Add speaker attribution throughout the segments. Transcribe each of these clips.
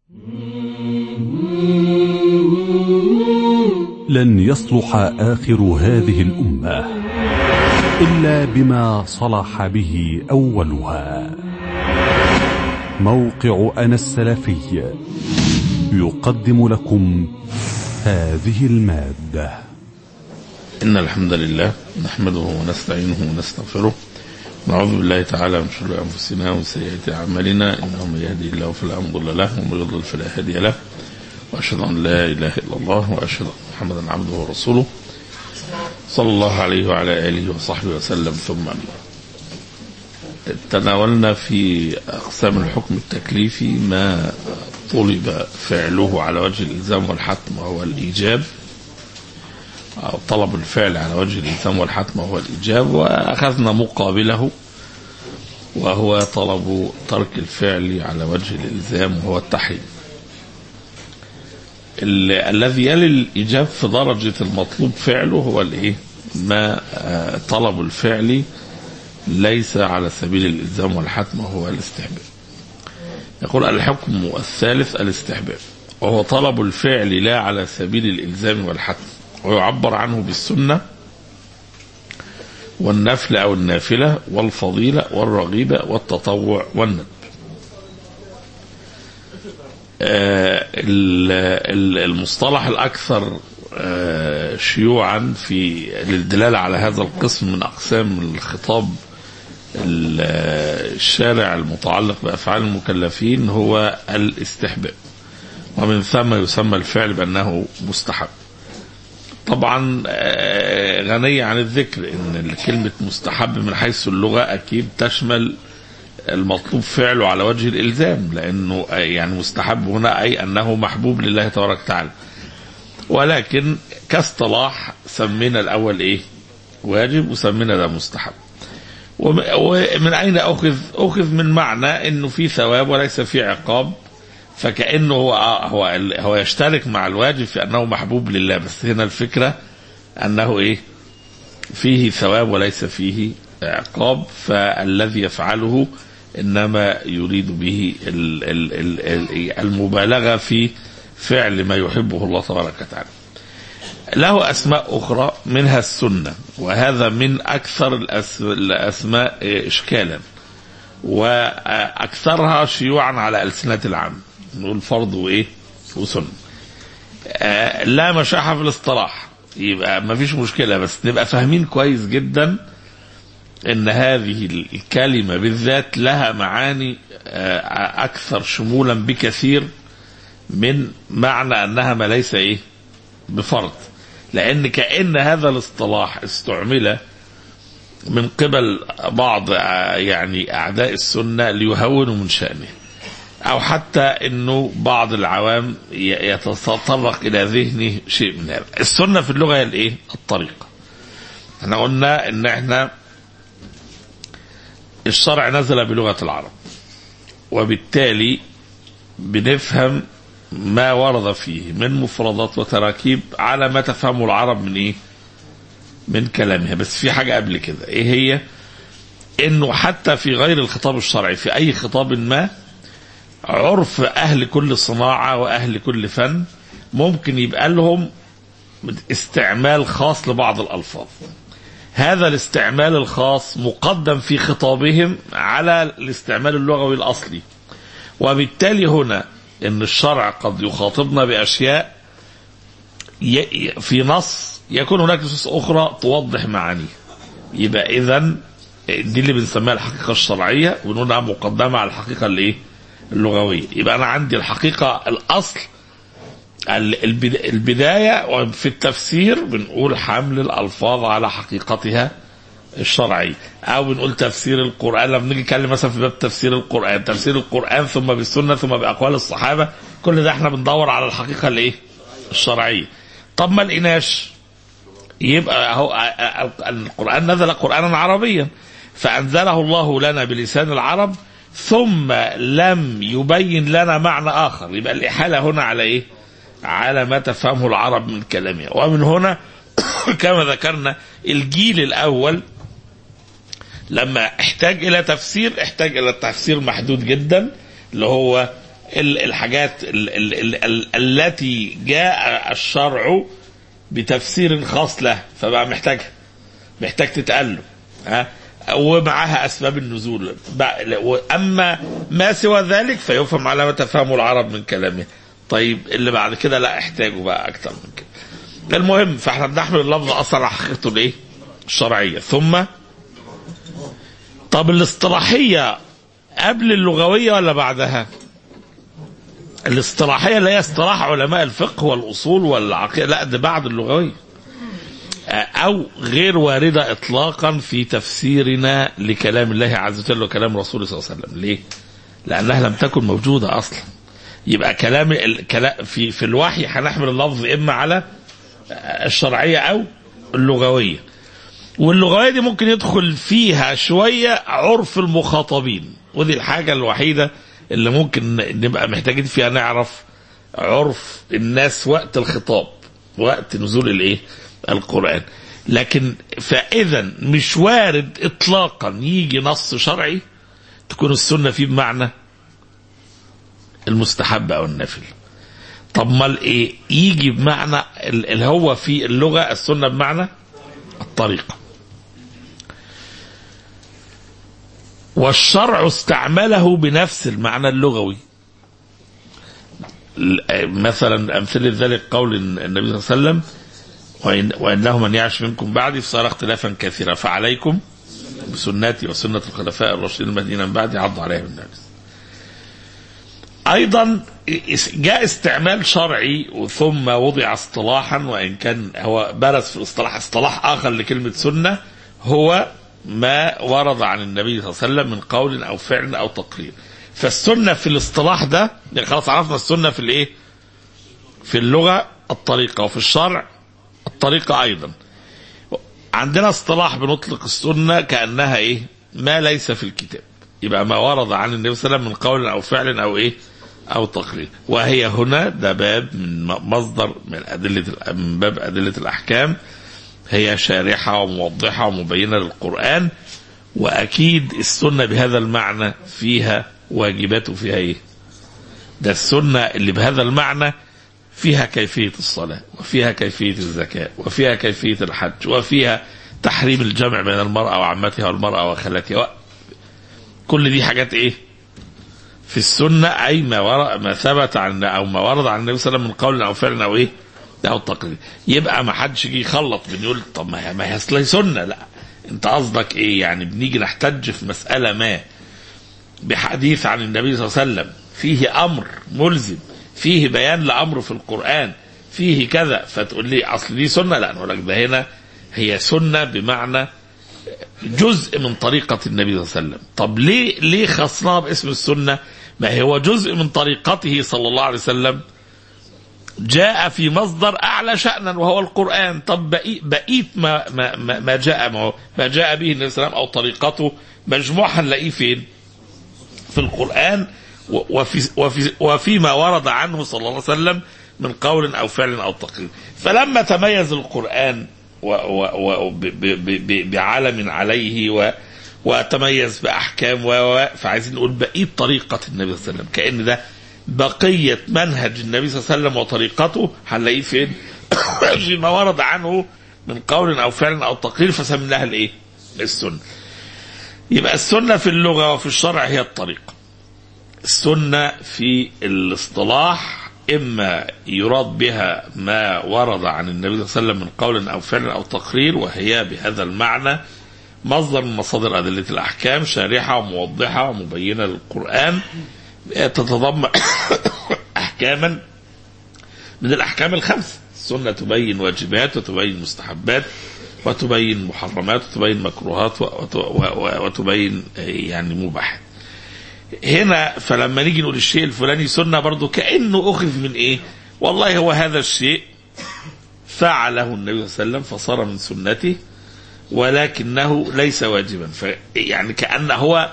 Speaker 1: لن يصلح آخر هذه الأمة إلا بما صلح به أولها موقع أنا السلفي يقدم لكم هذه المادة
Speaker 2: إن الحمد لله نحمده ونستعينه ونستغفره نعوذ بالله تعالى من شرور أنفسنا ومن سيئات أعمالنا إنه من يهدي الله فلا مضل له ومن يضلل فلا هادي له وأشهد أن لا إله إلا الله وأشهد أن محمدا عبده ورسوله صلى الله عليه وعلى آله وصحبه وسلم ثم أما تناولنا في أقسام الحكم التكليفي ما طلب فعله على وجه الإلزام والحتم وهو الإيجاب أو طلب الفعل على وجه الإلزام والحتم وهو الإيجاب وأخذنا مقابله وهو طلب ترك الفعل على وجه الإلزام وهو التحريم ال- الذي يلي الإيجاب في درجة المطلوب فعله هو الإيه ما آه، طلب الفعل ليس على سبيل الإلزام والحتم وهو الاستحباب يقول الحكم الثالث الاستحباب وهو طلب الفعل لا على سبيل الإلزام والحتم ويعبر عنه بالسنة والنفل أو النافلة والفضيلة والرغيبة والتطوع والندب آه، ال- ال- المصطلح الأكثر آه، شيوعا في للدلالة على هذا القسم من أقسام الخطاب ال- الشارع المتعلق بأفعال المكلفين هو الاستحباب ومن ثم يسمى الفعل بأنه مستحب طبعا آه، غنية عن الذكر ان كلمة مستحب من حيث اللغة اكيد تشمل المطلوب فعله على وجه الالزام لانه آه، يعني مستحب هنا اي انه محبوب لله تبارك وتعالى ولكن كاصطلاح سمينا الاول ايه واجب وسمينا ده مستحب وم- ومن اين اخذ اخذ من معنى انه في ثواب وليس في عقاب فكانه هو آه هو ال- هو يشترك مع الواجب في انه محبوب لله بس هنا الفكره انه ايه فيه ثواب وليس فيه عقاب فالذي يفعله انما يريد به ال- ال- ال- ال- المبالغه في فعل ما يحبه الله تبارك وتعالى له أسماء أخرى منها السنة وهذا من أكثر الأس- الأسماء إشكالا وأكثرها شيوعا على ألسنة العام نقول فرض وإيه وسنة آه، لا مشاحة في الاصطلاح يبقى ما فيش مشكلة بس نبقى فاهمين كويس جدا ان هذه الكلمة بالذات لها معاني آه، اكثر شمولا بكثير من معنى انها ما ليس ايه بفرض لان كأن هذا الاصطلاح استعمل من قبل بعض آه، يعني اعداء السنة ليهونوا من شأنه او حتى انه بعض العوام ي- يتطرق الى ذهنه شيء من هذا السنة في اللغة هي الايه الطريقة احنا قلنا ان احنا الشرع نزل بلغة العرب وبالتالي بنفهم ما ورد فيه من مفردات وتراكيب على ما تفهمه العرب من ايه من كلامها بس في حاجة قبل كده ايه هي انه حتى في غير الخطاب الشرعي في اي خطاب ما عرف اهل كل صناعة واهل كل فن ممكن يبقى لهم استعمال خاص لبعض الالفاظ هذا الاستعمال الخاص مقدم في خطابهم على الاستعمال اللغوي الاصلي وبالتالي هنا ان الشرع قد يخاطبنا باشياء ي- في نص يكون هناك نصوص اخرى توضح معانيه يبقى اذا دي اللي بنسميها الحقيقه الشرعيه ونقول انها مقدمه على الحقيقه الايه اللغويه يبقى انا عندي الحقيقه الاصل ال- البد- البدايه وفي التفسير بنقول حمل الالفاظ على حقيقتها الشرعي او بنقول تفسير القران لما نيجي نتكلم مثلا في باب تفسير القران تفسير القران ثم بالسنه ثم باقوال الصحابه كل ده احنا بندور على الحقيقه الايه الشرعيه طب ما لقيناش يبقى هو القران نزل قرانا عربيا فانزله الله لنا بلسان العرب ثم لم يبين لنا معنى اخر يبقى الاحاله هنا على ايه على ما تفهمه العرب من كلامها ومن هنا كما ذكرنا الجيل الاول لما احتاج الى تفسير احتاج الى تفسير محدود جدا اللي هو ال- الحاجات ال- ال- ال- ال- التي جاء الشرع بتفسير خاص له فبقى محتاجها محتاج تتقال له ها ومعها اسباب النزول بقى- اما ما سوى ذلك فيفهم على ما تفهمه العرب من كلامه طيب اللي بعد كده لا احتاجه بقى اكتر من كده المهم فاحنا بنحمل اللفظ اصلا على حقيقته الايه الشرعيه ثم طب الاصطلاحيه قبل اللغويه ولا بعدها الاصطلاحيه اللي هي اصطلاح علماء الفقه والاصول والعقيده لا ده بعد اللغويه او غير وارده اطلاقا في تفسيرنا لكلام الله عز وجل وكلام رسوله صلى الله عليه وسلم ليه لانها لم تكن موجوده اصلا يبقى كلام الكلام في في الوحي هنحمل اللفظ اما على الشرعيه او اللغويه واللغويه دي ممكن يدخل فيها شويه عرف المخاطبين ودي الحاجه الوحيده اللي ممكن نبقى محتاجين فيها نعرف عرف الناس وقت الخطاب وقت نزول الايه القران لكن فاذا مش وارد اطلاقا يجي نص شرعي تكون السنه فيه بمعنى المستحب او النافل طب ما ايه يجي بمعنى اللي هو في اللغه السنه بمعنى الطريقه والشرع استعمله بنفس المعنى اللغوي مثلا أمثلة ذلك قول النبي صلى الله عليه وسلم وإن وإنه من يعش منكم بعدي فصار اختلافا كثيرا فعليكم بسنتي وسنة الخلفاء الراشدين المهديين من بعدي عضوا عليها بالنبي أيضا جاء استعمال شرعي ثم وضع اصطلاحا وإن كان هو برز في الاصطلاح اصطلاح آخر لكلمة سنة هو ما ورد عن النبي صلى الله عليه وسلم من قول أو فعل أو تقرير فالسنة في الاصطلاح ده يعني خلاص عرفنا السنة في الايه في اللغة الطريقة وفي الشرع الطريقة أيضا عندنا اصطلاح بنطلق السنة كأنها ايه ما ليس في الكتاب يبقى ما ورد عن النبي صلى الله عليه وسلم من قول أو فعل أو ايه أو تقرير وهي هنا ده باب من مصدر من أدلة من باب أدلة الأحكام هي شارحة وموضحة ومبينة للقرآن وأكيد السنة بهذا المعنى فيها واجبات وفيها إيه ده السنة اللي بهذا المعنى فيها كيفية الصلاة وفيها كيفية الزكاة وفيها كيفية الحج وفيها تحريم الجمع بين المرأة وعمتها والمرأة وخالتها كل دي حاجات ايه في السنة أي ما ورد ما ثبت عن أو ما ورد عن النبي صلى الله عليه وسلم من قول أو فعل أو إيه أو تقرير يبقى ما حدش يجي يخلط بنقول طب ما هي ما هي أصل سنة لا أنت قصدك إيه يعني بنيجي نحتج في مسألة ما بحديث عن النبي صلى الله عليه وسلم فيه أمر ملزم فيه بيان لأمر في القرآن فيه كذا فتقول لي أصل دي سنة لا نقول لك ده هنا هي سنة بمعنى جزء من طريقة النبي صلى الله عليه وسلم طب ليه ليه خصناها باسم السنة ما هو جزء من طريقته صلى الله عليه وسلم جاء في مصدر أعلى شأنا وهو القرآن طب بقيت بقيت ما, ما, ما, ما جاء ما, هو ما جاء به النبي صلى الله عليه وسلم أو طريقته مجموع هنلاقيه فين في القرآن وفي, وفي وفيما ورد عنه صلى الله عليه وسلم من قول أو فعل أو تقرير فلما تميز القرآن و و و بعلم عليه و وتميز بأحكام و فعايزين نقول بقية طريقة النبي صلى الله عليه وسلم كأن ده بقية منهج النبي صلى الله عليه وسلم وطريقته هنلاقيه فين؟ فيما ورد عنه من قول أو فعل أو تقرير فسميناها الإيه؟ السنة. يبقى السنة في اللغة وفي الشرع هي الطريقة. السنة في الاصطلاح إما يراد بها ما ورد عن النبي صلى الله عليه وسلم من قول أو فعل أو تقرير وهي بهذا المعنى مصدر من مصادر أدلة الأحكام شارحة وموضحة ومبينة للقرآن تتضمن أحكاما من الأحكام الخمسة السنة تبين واجبات وتبين مستحبات وتبين محرمات وتبين مكروهات وتبين يعني مباحات هنا فلما نيجي نقول الشيء الفلاني سنة برضو كأنه أخذ من إيه والله هو هذا الشيء فعله النبي صلى الله عليه وسلم فصار من سنته ولكنه ليس واجبا يعني كأن هو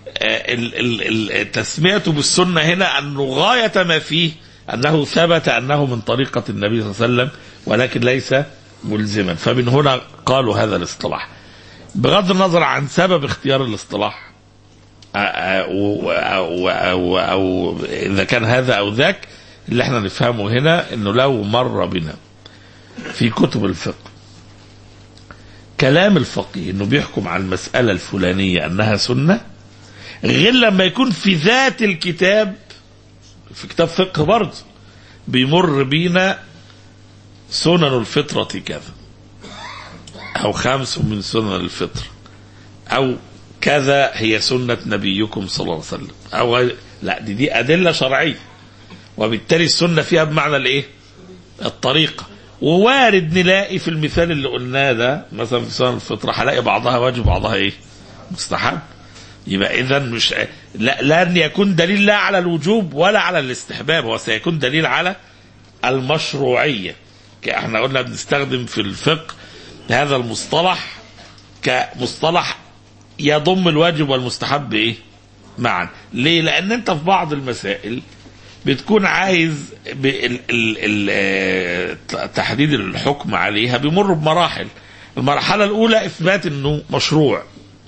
Speaker 2: تسميته بالسنة هنا أنه غاية ما فيه أنه ثبت أنه من طريقة النبي صلى الله عليه وسلم ولكن ليس ملزما فمن هنا قالوا هذا الاصطلاح بغض النظر عن سبب اختيار الاصطلاح أو, أو, أو, أو إذا كان هذا أو ذاك اللي احنا نفهمه هنا انه لو مر بنا في كتب الفقه كلام الفقيه انه بيحكم على المسألة الفلانية انها سنة غير لما يكون في ذات الكتاب في كتاب فقه برضه بيمر بينا سنن الفطرة كذا أو خمس من سنن الفطر أو كذا هي سنة نبيكم صلى الله عليه وسلم أو غير لا دي دي أدلة شرعية وبالتالي السنة فيها بمعنى الإيه؟ الطريقة ووارد نلاقي في المثال اللي قلناه ده مثلا في سنن الفطرة هلاقي بعضها واجب بعضها إيه؟ مستحب يبقى إذا مش لا لن يكون دليل لا على الوجوب ولا على الاستحباب هو سيكون دليل على المشروعية احنا قلنا بنستخدم في الفقه هذا المصطلح كمصطلح يضم الواجب والمستحب ايه معا ليه لان انت في بعض المسائل بتكون عايز بال- ال- ال- آه، تحديد الحكم عليها بيمر بمراحل المرحلة الأولى إثبات إنه مشروع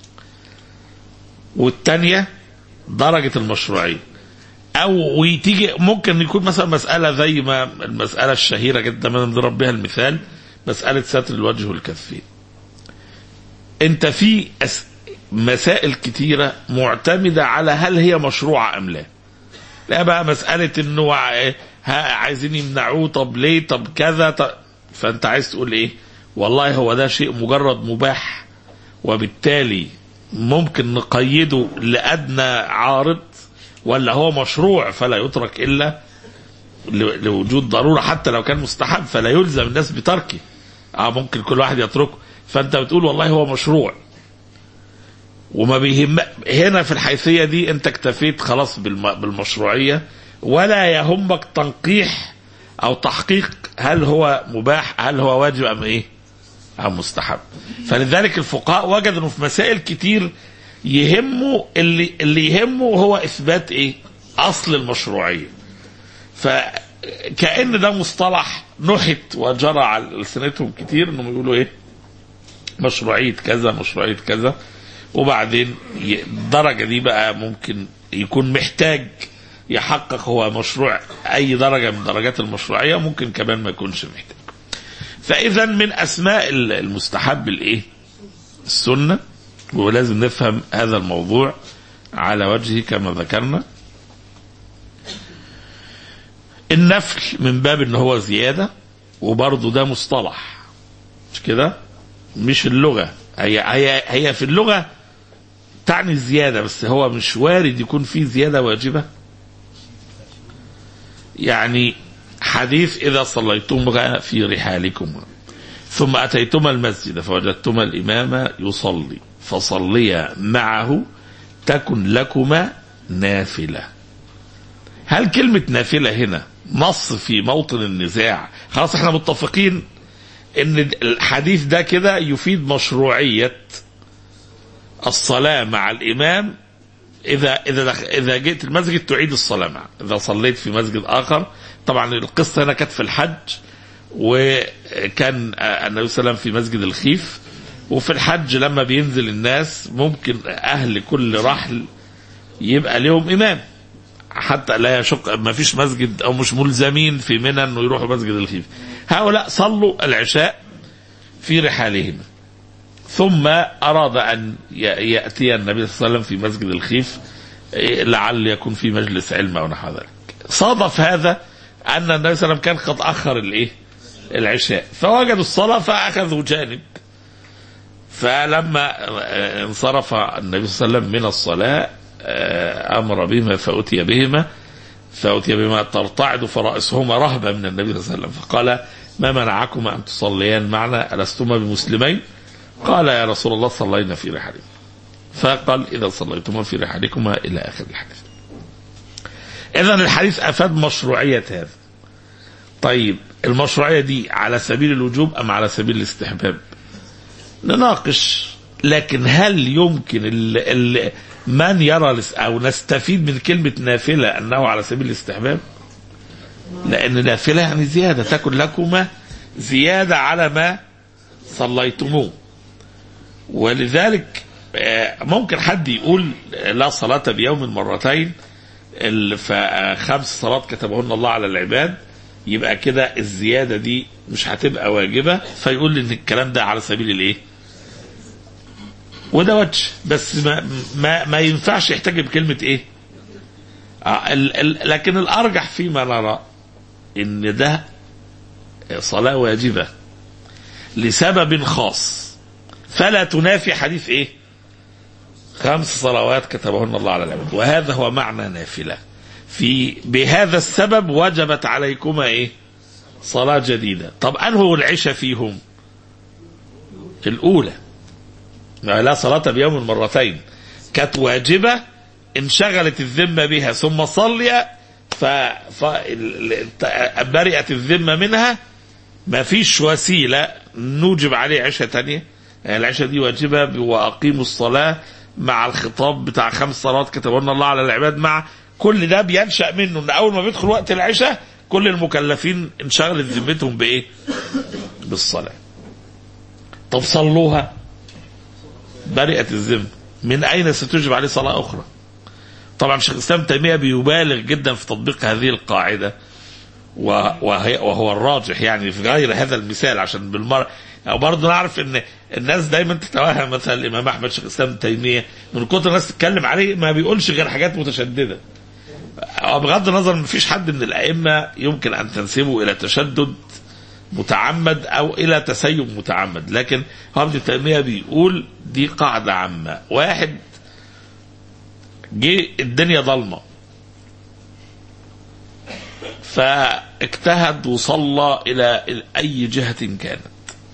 Speaker 2: والثانية درجة المشروعية أو وتيجي ممكن يكون مثلا مسألة زي ما المسألة الشهيرة جدا ما نضرب بها المثال مسألة ستر الوجه والكفين أنت في أس... مسائل كتيرة معتمدة على هل هي مشروعة أم لا لا بقى مسألة انه ع- ها عايزين يمنعوه طب ليه طب كذا طب فانت عايز تقول ايه والله هو ده شيء مجرد مباح وبالتالي ممكن نقيده لأدنى عارض ولا هو مشروع فلا يترك إلا ل- لوجود ضرورة حتى لو كان مستحب فلا يلزم الناس بتركه اه ممكن كل واحد يتركه فانت بتقول والله هو مشروع وما بيهم هنا في الحيثية دي انت اكتفيت خلاص بالم... بالمشروعية ولا يهمك تنقيح او تحقيق هل هو مباح هل هو واجب ام ايه ام مستحب فلذلك الفقهاء وجدوا انه في مسائل كتير يهمه اللي اللي يهمه هو اثبات ايه اصل المشروعية فكأن ده مصطلح نحت وجرى على ألسنتهم كتير انهم يقولوا ايه مشروعية كذا مشروعية كذا وبعدين ي- الدرجة دي بقى ممكن يكون محتاج يحقق هو مشروع أي درجة من درجات المشروعية ممكن كمان ما يكونش محتاج فإذا من أسماء ال- المستحب الإيه السنة ولازم نفهم هذا الموضوع على وجهه كما ذكرنا النفل من باب ان هو زيادة وبرضه ده مصطلح مش كده مش اللغة هي هي هي في اللغة تعني الزيادة بس هو مش وارد يكون فيه زيادة واجبة يعني حديث إذا صليتم في رحالكم ثم أتيتما المسجد فوجدتما الإمام يصلي فصليا معه تكن لكما نافلة هل كلمة نافلة هنا نص في موطن النزاع خلاص احنا متفقين ان الحديث ده كده يفيد مشروعية الصلاة مع الإمام إذا إذا دخ... إذا جئت المسجد تعيد الصلاة معه، إذا صليت في مسجد آخر، طبعا القصة هنا كانت في الحج وكان آه، النبي صلى الله عليه وسلم في مسجد الخيف وفي الحج لما بينزل الناس ممكن أهل كل رحل يبقى لهم إمام حتى لا يشق ما فيش مسجد أو مش ملزمين في منى إنه يروحوا مسجد الخيف. هؤلاء صلوا العشاء في رحالهم ثم أراد أن ي- يأتي النبي صلى الله عليه وسلم في مسجد الخيف إيه، لعل يكون في مجلس علم أو نحو ذلك صادف هذا أن النبي صلى الله عليه وسلم كان قد أخر الإيه العشاء فوجدوا الصلاة فأخذوا جانب فلما آه، انصرف النبي صلى الله عليه وسلم من الصلاة آه، أمر بهما فأتي بهما فأتي بما ترتعد فرأسهما رهبة من النبي صلى الله عليه وسلم فقال ما منعكما أن تصليان معنا ألستما بمسلمين قال يا رسول الله صلينا في رحالكم فقال إذا صليتما في رحالكما إلى آخر الحديث إذا الحديث أفاد مشروعية هذا طيب المشروعية دي على سبيل الوجوب أم على سبيل الاستحباب نناقش لكن هل يمكن ال ال من يرى الاس- أو نستفيد من كلمة نافلة أنه على سبيل الاستحباب لأن نافلة يعني زيادة تكن لكما زيادة على ما صليتموه ولذلك آه، ممكن حد يقول لا صلاة بيوم مرتين ال- فخمس صلوات كتبهن الله على العباد يبقى كده الزيادة دي مش هتبقى واجبة فيقول لي ان الكلام ده على سبيل الايه وده وجه بس ما ما, ما ينفعش يحتاج بكلمة ايه آه ال ال لكن الارجح فيما نرى ان ده صلاة واجبة لسبب خاص فلا تنافي حديث ايه خمس صلوات كتبهن الله على العباد وهذا هو معنى نافلة في بهذا السبب وجبت عليكما ايه صلاة جديدة طب أنه العشاء فيهم الأولى ما لا صلاة بيوم مرتين كانت واجبة انشغلت الذمة بها ثم صلي ف... ف... ال- ال- برئت الذمة منها ما فيش وسيلة نوجب عليه عشاء تانية يعني العشاء دي واجبة ب- وأقيموا الصلاة مع الخطاب بتاع خمس صلوات كتبهن الله على العباد مع كل ده بينشأ منه ان أول ما بيدخل وقت العشاء كل المكلفين انشغلت ذمتهم بإيه؟ بالصلاة. طب صلوها برئت الذمة من أين ستجب عليه صلاة أخرى؟ طبعا شيخ الإسلام تيمية بيبالغ جدا في تطبيق هذه القاعدة و- وهي وهو الراجح يعني في غير هذا المثال عشان بالمرة أو برضه نعرف ان الناس دايما تتوهم مثلا الامام احمد شيخ الاسلام ابن تيميه من كتر الناس تتكلم عليه ما بيقولش غير حاجات متشدده. أو بغض النظر ما فيش حد من الائمه يمكن ان تنسبه الى تشدد متعمد او الى تسيب متعمد، لكن هو ابن تيميه بيقول دي قاعده عامه، واحد جه الدنيا ضلمه فاجتهد وصلى الى اي جهه كانت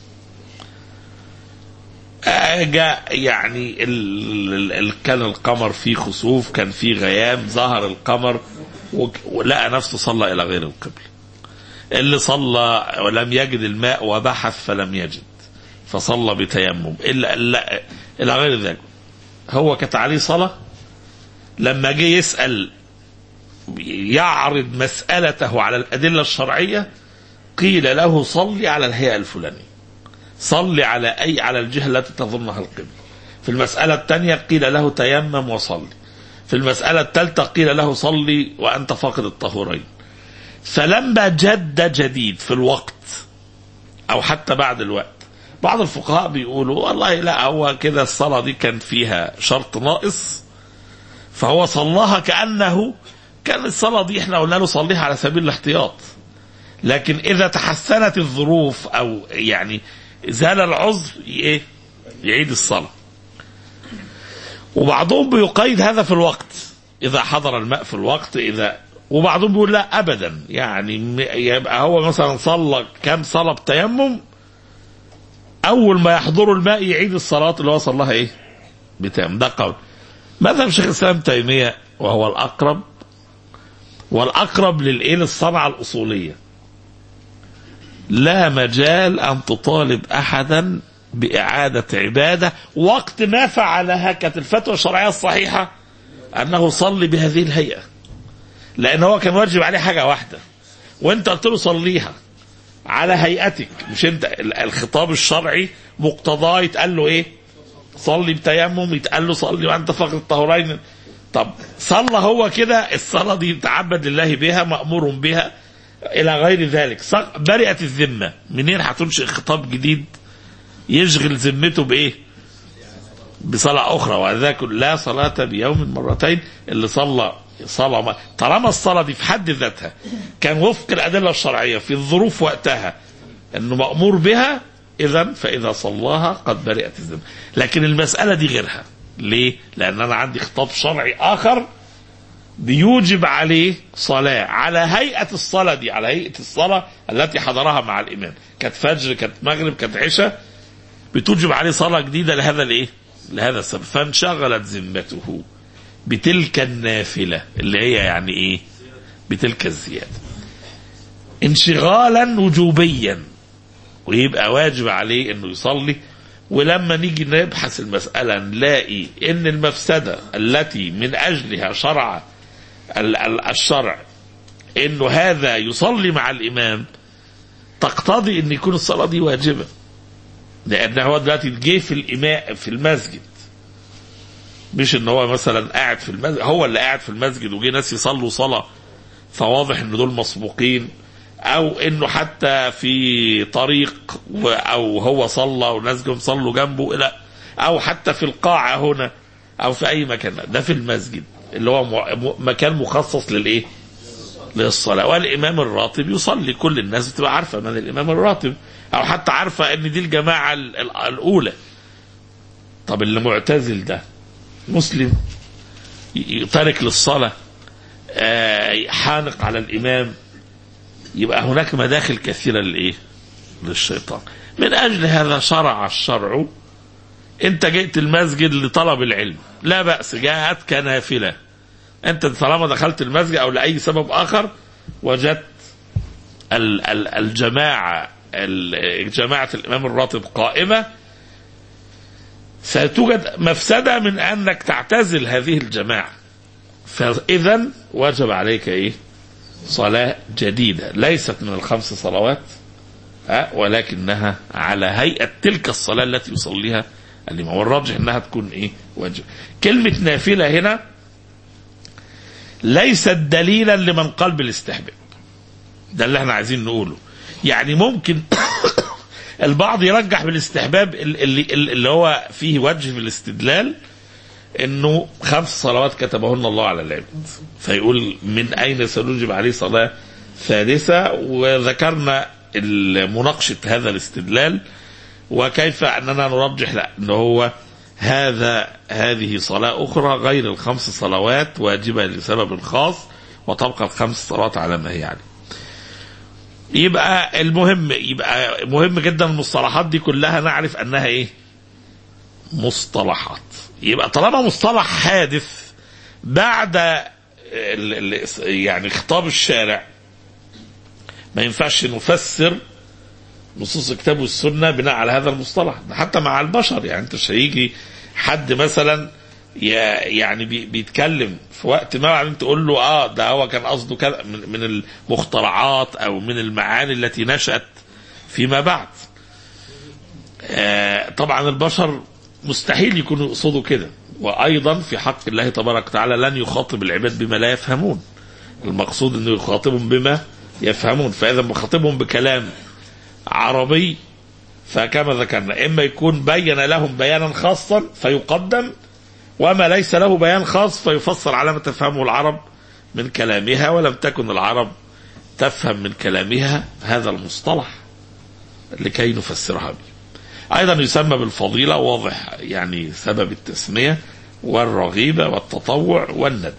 Speaker 2: جاء يعني ال ال ال كان القمر فيه خسوف كان فيه غيام ظهر القمر وك- ولقى نفسه صلى الى غير القبله اللي صلى ولم يجد الماء وبحث فلم يجد فصلى بتيمم إلا إلا إلى غير ذلك هو كانت عليه صلاة لما جه يسأل يعرض مسألته على الأدلة الشرعية قيل له صلي على الهيئة الفلانية صلي على أي على الجهة التي تظنها القبلة في المسألة الثانية قيل له تيمم وصلي في المسألة الثالثة قيل له صلي وأنت فاقد الطهورين فلما جد جديد في الوقت أو حتى بعد الوقت بعض الفقهاء بيقولوا والله لا هو كده الصلاة دي كان فيها شرط ناقص فهو صلاها كأنه كان الصلاة دي احنا قلنا له صليها على سبيل الاحتياط لكن إذا تحسنت الظروف أو يعني زال العذر ايه يعيد الصلاة وبعضهم بيقيد هذا في الوقت إذا حضر الماء في الوقت إذا وبعضهم بيقول لا أبدا يعني م- يبقى هو مثلا صلى كام صلاة بتيمم أول ما يحضر الماء يعيد الصلاة اللي هو صلاها إيه بتيمم ده قول مذهب شيخ الإسلام تيمية وهو الأقرب والأقرب للإيه للصنعة الأصولية لا مجال أن تطالب أحدا بإعادة عبادة وقت ما فعلها كانت الفتوى الشرعية الصحيحة أنه صلي بهذه الهيئة لأن هو كان واجب عليه حاجة واحدة وأنت قلت له صليها على هيئتك مش أنت ال- الخطاب الشرعي مقتضاه يتقال له إيه صلي بتيمم يتقال له صلي وأنت فقد الطهورين طب صلى هو كده الصلاة دي تعبد لله بها مأمور بها الى غير ذلك صق- برئت الذمه منين هتنشئ خطاب جديد يشغل ذمته بايه بصلاة أخرى وذاك لا صلاة بيوم مرتين اللي صلى صلاة ما طالما الصلاة دي في حد ذاتها كان وفق الأدلة الشرعية في الظروف وقتها أنه مأمور بها إذا فإذا صلاها قد برئت الذمة لكن المسألة دي غيرها ليه؟ لأن أنا عندي خطاب شرعي آخر بيوجب عليه صلاة على هيئة الصلاة دي على هيئة الصلاة التي حضرها مع الإمام كانت فجر كانت مغرب كانت عشاء بتوجب عليه صلاة جديدة لهذا الإيه لهذا السبب فانشغلت ذمته بتلك النافلة اللي هي يعني إيه بتلك الزيادة انشغالا وجوبيا ويبقى واجب عليه انه يصلي ولما نيجي نبحث المسألة نلاقي ان المفسدة التي من اجلها شرع ال- ال- الشرع انه هذا يصلي مع الامام تقتضي ان يكون الصلاة دي واجبة لان هو دلوقتي جه في الاماء في المسجد مش ان هو مثلا قاعد في المسجد هو اللي قاعد في المسجد وجي ناس يصلوا صلاه فواضح ان دول مسبوقين او انه حتى في طريق و- او هو صلى وناس جم صلوا جنبه الى او حتى في القاعه هنا او في اي مكان ده في المسجد اللي هو م- م- مكان مخصص للايه؟ للصلاه والامام الراتب يصلي كل الناس بتبقى عارفه من الامام الراتب او حتى عارفه ان دي الجماعه ال- ال- الاولى طب اللي معتزل ده مسلم ي- تارك للصلاه آه، حانق على الامام يبقى هناك مداخل كثيره للايه؟ للشيطان. من اجل هذا شرع الشرع انت جئت المسجد لطلب العلم، لا باس جاءت كنافله. انت طالما دخلت المسجد او لاي سبب اخر وجدت ال- ال- الجماعه ال- جماعه الامام الراتب قائمه ستوجد مفسده من انك تعتزل هذه الجماعه. فاذا وجب عليك ايه؟ صلاة جديدة ليست من الخمس صلوات ها، ولكنها على هيئة تلك الصلاة التي يصليها الإمام والراجح أنها تكون إيه واجب كلمة نافلة هنا ليست دليلا لمن قال بالاستحباب ده اللي احنا عايزين نقوله يعني ممكن البعض يرجح بالاستحباب اللي, اللي هو فيه وجه في الاستدلال انه خمس صلوات كتبهن الله على العبد فيقول من اين سنجب عليه صلاه ثالثه وذكرنا مناقشه هذا الاستدلال وكيف اننا نرجح لا ان هو هذا هذه صلاه اخرى غير الخمس صلوات واجبه لسبب خاص وتبقى الخمس صلوات على ما هي عليه. يبقى المهم يبقى مهم جدا المصطلحات دي كلها نعرف انها ايه؟ مصطلحات. يبقى طالما مصطلح حادث بعد ال- ال- يعني خطاب الشارع ما ينفعش نفسر نصوص الكتاب والسنه بناء على هذا المصطلح ده حتى مع البشر يعني انت مش هيجي حد مثلا ي- يعني بي- بيتكلم في وقت ما بعدين تقول له اه ده هو كان قصده كذا من من المخترعات او من المعاني التي نشأت فيما بعد. آه طبعا البشر مستحيل يكونوا يقصدوا كده وايضا في حق الله تبارك وتعالى لن يخاطب العباد بما لا يفهمون. المقصود انه يخاطبهم بما يفهمون فاذا مخاطبهم بكلام عربي فكما ذكرنا اما يكون بين لهم بيانا خاصا فيقدم وما ليس له بيان خاص فيفسر على ما تفهمه العرب من كلامها ولم تكن العرب تفهم من كلامها هذا المصطلح لكي نفسرها به ايضا يسمى بالفضيله واضح يعني سبب التسميه والرغيبه والتطوع والندب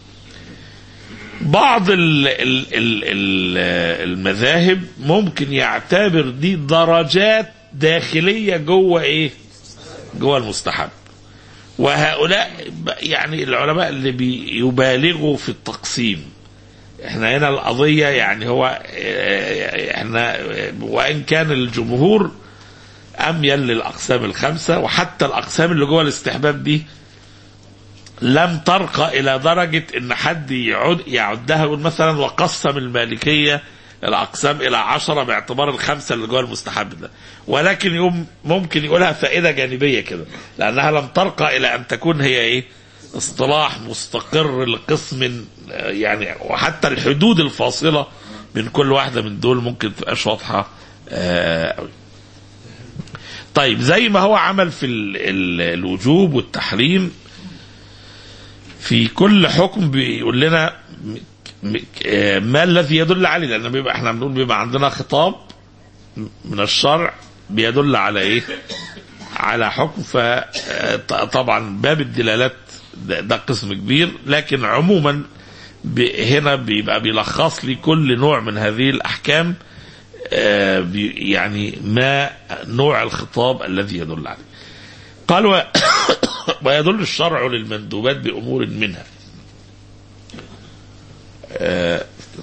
Speaker 2: بعض ال ال ال ال المذاهب ممكن يعتبر دي درجات داخليه جوه ايه جوه المستحب وهؤلاء ب- يعني العلماء اللي بيبالغوا في التقسيم احنا هنا القضية يعني هو اه، احنا اه، وان كان الجمهور اميل للاقسام الخمسة وحتى الاقسام اللي جوه الاستحباب دي لم ترقى الى درجة ان حد يعد يعدها يقول مثلا وقسم المالكية الاقسام الى عشرة باعتبار الخمسة اللي جوه المستحب ده ولكن يوم ممكن يقولها فائدة جانبية كده لانها لم ترقى الى ان تكون هي ايه اصطلاح مستقر لقسم آه، يعني وحتى الحدود الفاصلة من كل واحدة من دول ممكن تبقاش واضحة آه، أوي. طيب زي ما هو عمل في ال ال الوجوب والتحريم في كل حكم بيقول لنا م- م- آه، ما الذي يدل عليه لان بيبقى احنا بنقول بيبقى عندنا خطاب من الشرع بيدل على ايه على حكم فطبعا باب الدلالات ده, ده قسم كبير لكن عموما ب- هنا بيبقى بيلخص لي كل نوع من هذه الاحكام آه، بي- يعني ما نوع الخطاب الذي يدل عليه قال و- ويدل الشرع للمندوبات بأمور منها آه،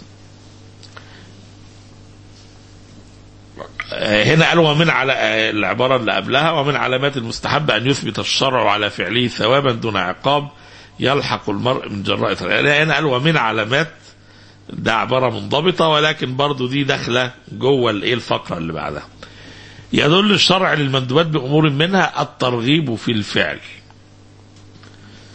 Speaker 2: آه، هنا قال ومن على آه، العبارة اللي قبلها ومن علامات المستحب أن يثبت الشرع على فعله ثوابا دون عقاب يلحق المرء من جراء فعله. هنا قال ومن علامات ده عبارة منضبطة ولكن برضو دي داخلة جوه الايه الفقرة اللي بعدها يدل الشرع للمندوبات بأمور منها الترغيب في الفعل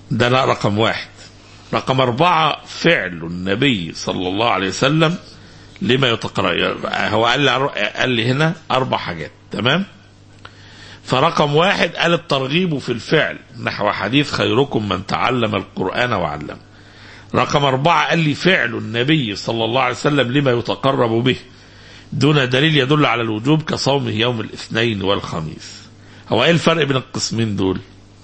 Speaker 2: ده لا رقم واحد رقم أربعة فعل النبي صلى الله عليه وسلم لما يتقرأ هو قال لي قال لي هنا أربع حاجات تمام فرقم واحد قال الترغيب في الفعل نحو حديث خيركم من تعلم القرآن وعلم رقم أربعة قال لي فعل النبي صلى الله عليه وسلم لما يتقرب به دون دليل يدل على الوجوب كصومه يوم الاثنين والخميس هو ايه الفرق بين القسمين دول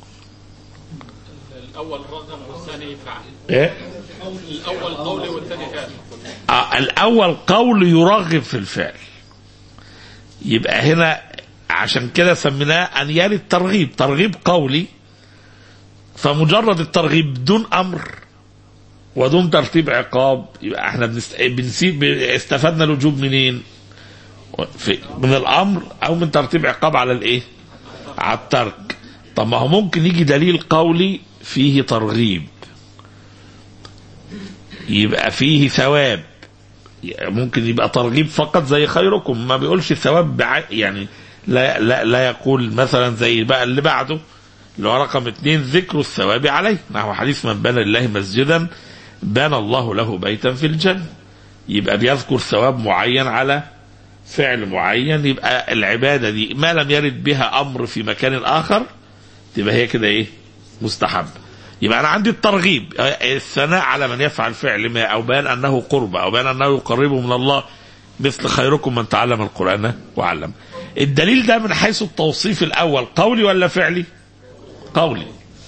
Speaker 3: الاول رغم والثاني فعل
Speaker 2: ايه
Speaker 3: الاول قولي والثاني فعل
Speaker 2: آه الاول قول يرغب في الفعل يبقى هنا عشان كده سميناه ان يلي الترغيب ترغيب قولي فمجرد الترغيب بدون امر ودون ترتيب عقاب يبقى احنا بنست... بنسيب استفدنا الوجوب منين؟ في... من الامر او من ترتيب عقاب على الايه؟ على الترك طب ما هو ممكن يجي دليل قولي فيه ترغيب يبقى فيه ثواب ممكن يبقى ترغيب فقط زي خيركم ما بيقولش ثواب بع... يعني لا لا لا يقول مثلا زي بقى اللي بعده اللي هو رقم اثنين ذكر الثواب عليه نحو حديث من بنى لله مسجدا بنى الله له بيتا في الجنة يبقى بيذكر ثواب معين على فعل معين يبقى العبادة دي ما لم يرد بها أمر في مكان آخر تبقى هي كده إيه مستحب يبقى أنا عندي الترغيب الثناء على من يفعل فعل ما أو بيان أنه قرب أو بيان أنه يقربه من الله مثل خيركم من تعلم القرآن وعلم الدليل ده من حيث التوصيف الأول قولي ولا فعلي قولي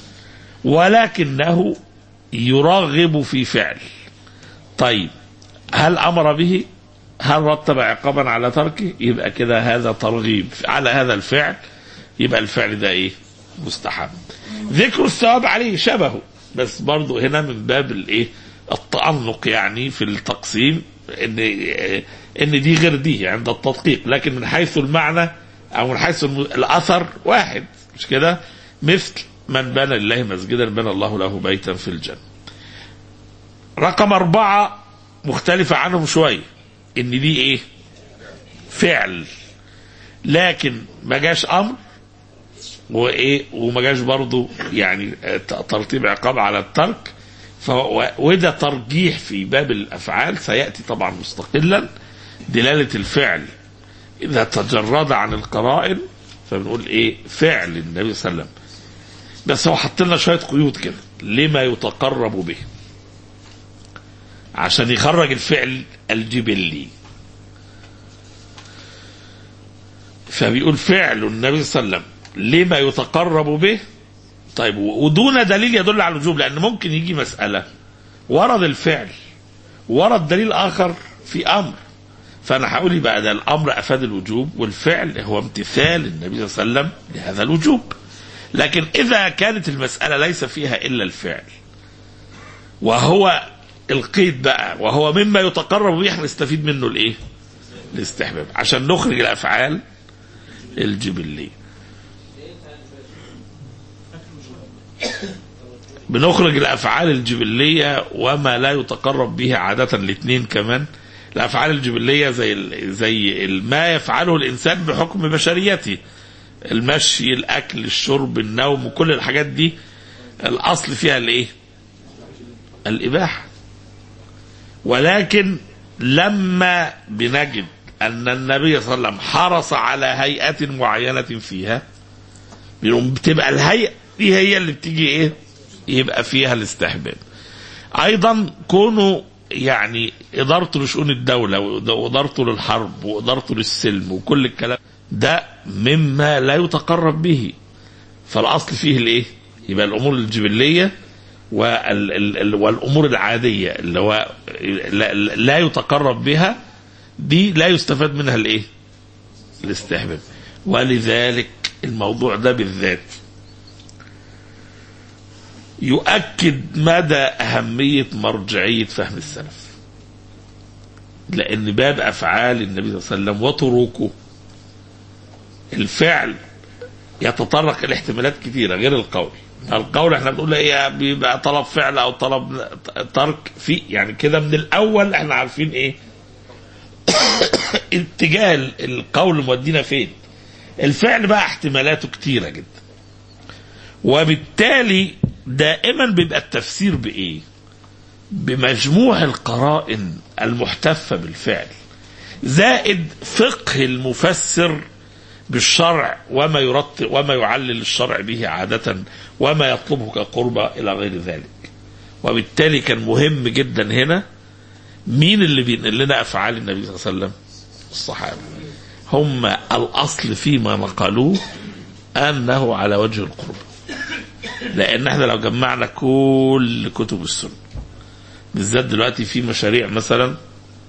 Speaker 2: ولكنه يرغب في فعل طيب هل أمر به هل رتب عقابا على تركه يبقى كده هذا ترغيب على هذا الفعل يبقى الفعل ده ايه مستحب ذكر الثواب عليه شبهه بس برضه هنا من باب الايه التأنق يعني في التقسيم ان ان دي غير دي عند التدقيق لكن من حيث المعنى او من حيث الاثر واحد مش كده مثل من بنى لله مسجدا بنى الله له بيتا في الجنه رقم أربعة مختلفة عنهم شوية إن دي إيه؟ فعل لكن ما جاش أمر وإيه وما جاش برضه يعني ترتيب عقاب على الترك وده ترجيح في باب الأفعال سيأتي طبعا مستقلا دلالة الفعل إذا تجرد عن القرائن فبنقول إيه؟ فعل النبي صلى الله عليه وسلم بس هو حط لنا شوية قيود كده لما يتقرب به عشان يخرج الفعل الجبلي فبيقول فعل النبي صلى الله عليه وسلم لما يتقرب به طيب ودون دليل يدل على الوجوب لان ممكن يجي مساله ورد الفعل ورد دليل اخر في امر فانا هقول يبقى ده الامر افاد الوجوب والفعل هو امتثال النبي صلى الله عليه وسلم لهذا الوجوب لكن اذا كانت المساله ليس فيها الا الفعل وهو القيد بقى وهو مما يتقرب به احنا نستفيد منه الايه؟ الاستحباب عشان نخرج الافعال الجبليه. بنخرج الافعال الجبليه وما لا يتقرب به عاده الاثنين كمان الافعال الجبليه زي زي ما يفعله الانسان بحكم بشريته المشي الاكل الشرب النوم وكل الحاجات دي الاصل فيها الايه؟ الاباحه ولكن لما بنجد ان النبي صلى الله عليه وسلم حرص على هيئه معينه فيها بتبقى الهيئه دي هي اللي بتيجي ايه يبقى فيها الاستحباب ايضا كونه يعني ادارته لشؤون الدوله وادارته للحرب وادارته للسلم وكل الكلام ده مما لا يتقرب به فالاصل فيه الايه يبقى الامور الجبليه والامور العاديه اللي هو لا يتقرب بها دي لا يستفاد منها الايه؟ الاستحباب ولذلك الموضوع ده بالذات يؤكد مدى أهمية مرجعية فهم السلف لأن باب أفعال النبي صلى الله عليه وسلم وتروكه الفعل يتطرق الاحتمالات كثيرة غير القول القول احنا بنقول ايه بيبقى طلب فعل او طلب ترك في يعني كده من الاول احنا عارفين ايه اتجاه القول مودينا فين الفعل بقى احتمالاته كتيرة جدا وبالتالي دائما بيبقى التفسير بايه بمجموع القرائن المحتفه بالفعل زائد فقه المفسر بالشرع وما يرتب وما يعلل الشرع به عادة وما يطلبه كقربة إلى غير ذلك وبالتالي كان مهم جدا هنا مين اللي بينقل لنا أفعال النبي صلى الله عليه وسلم الصحابة هم الأصل فيما نقلوه أنه على وجه القرب لأن احنا لو جمعنا كل كتب السنة بالذات دلوقتي في مشاريع مثلا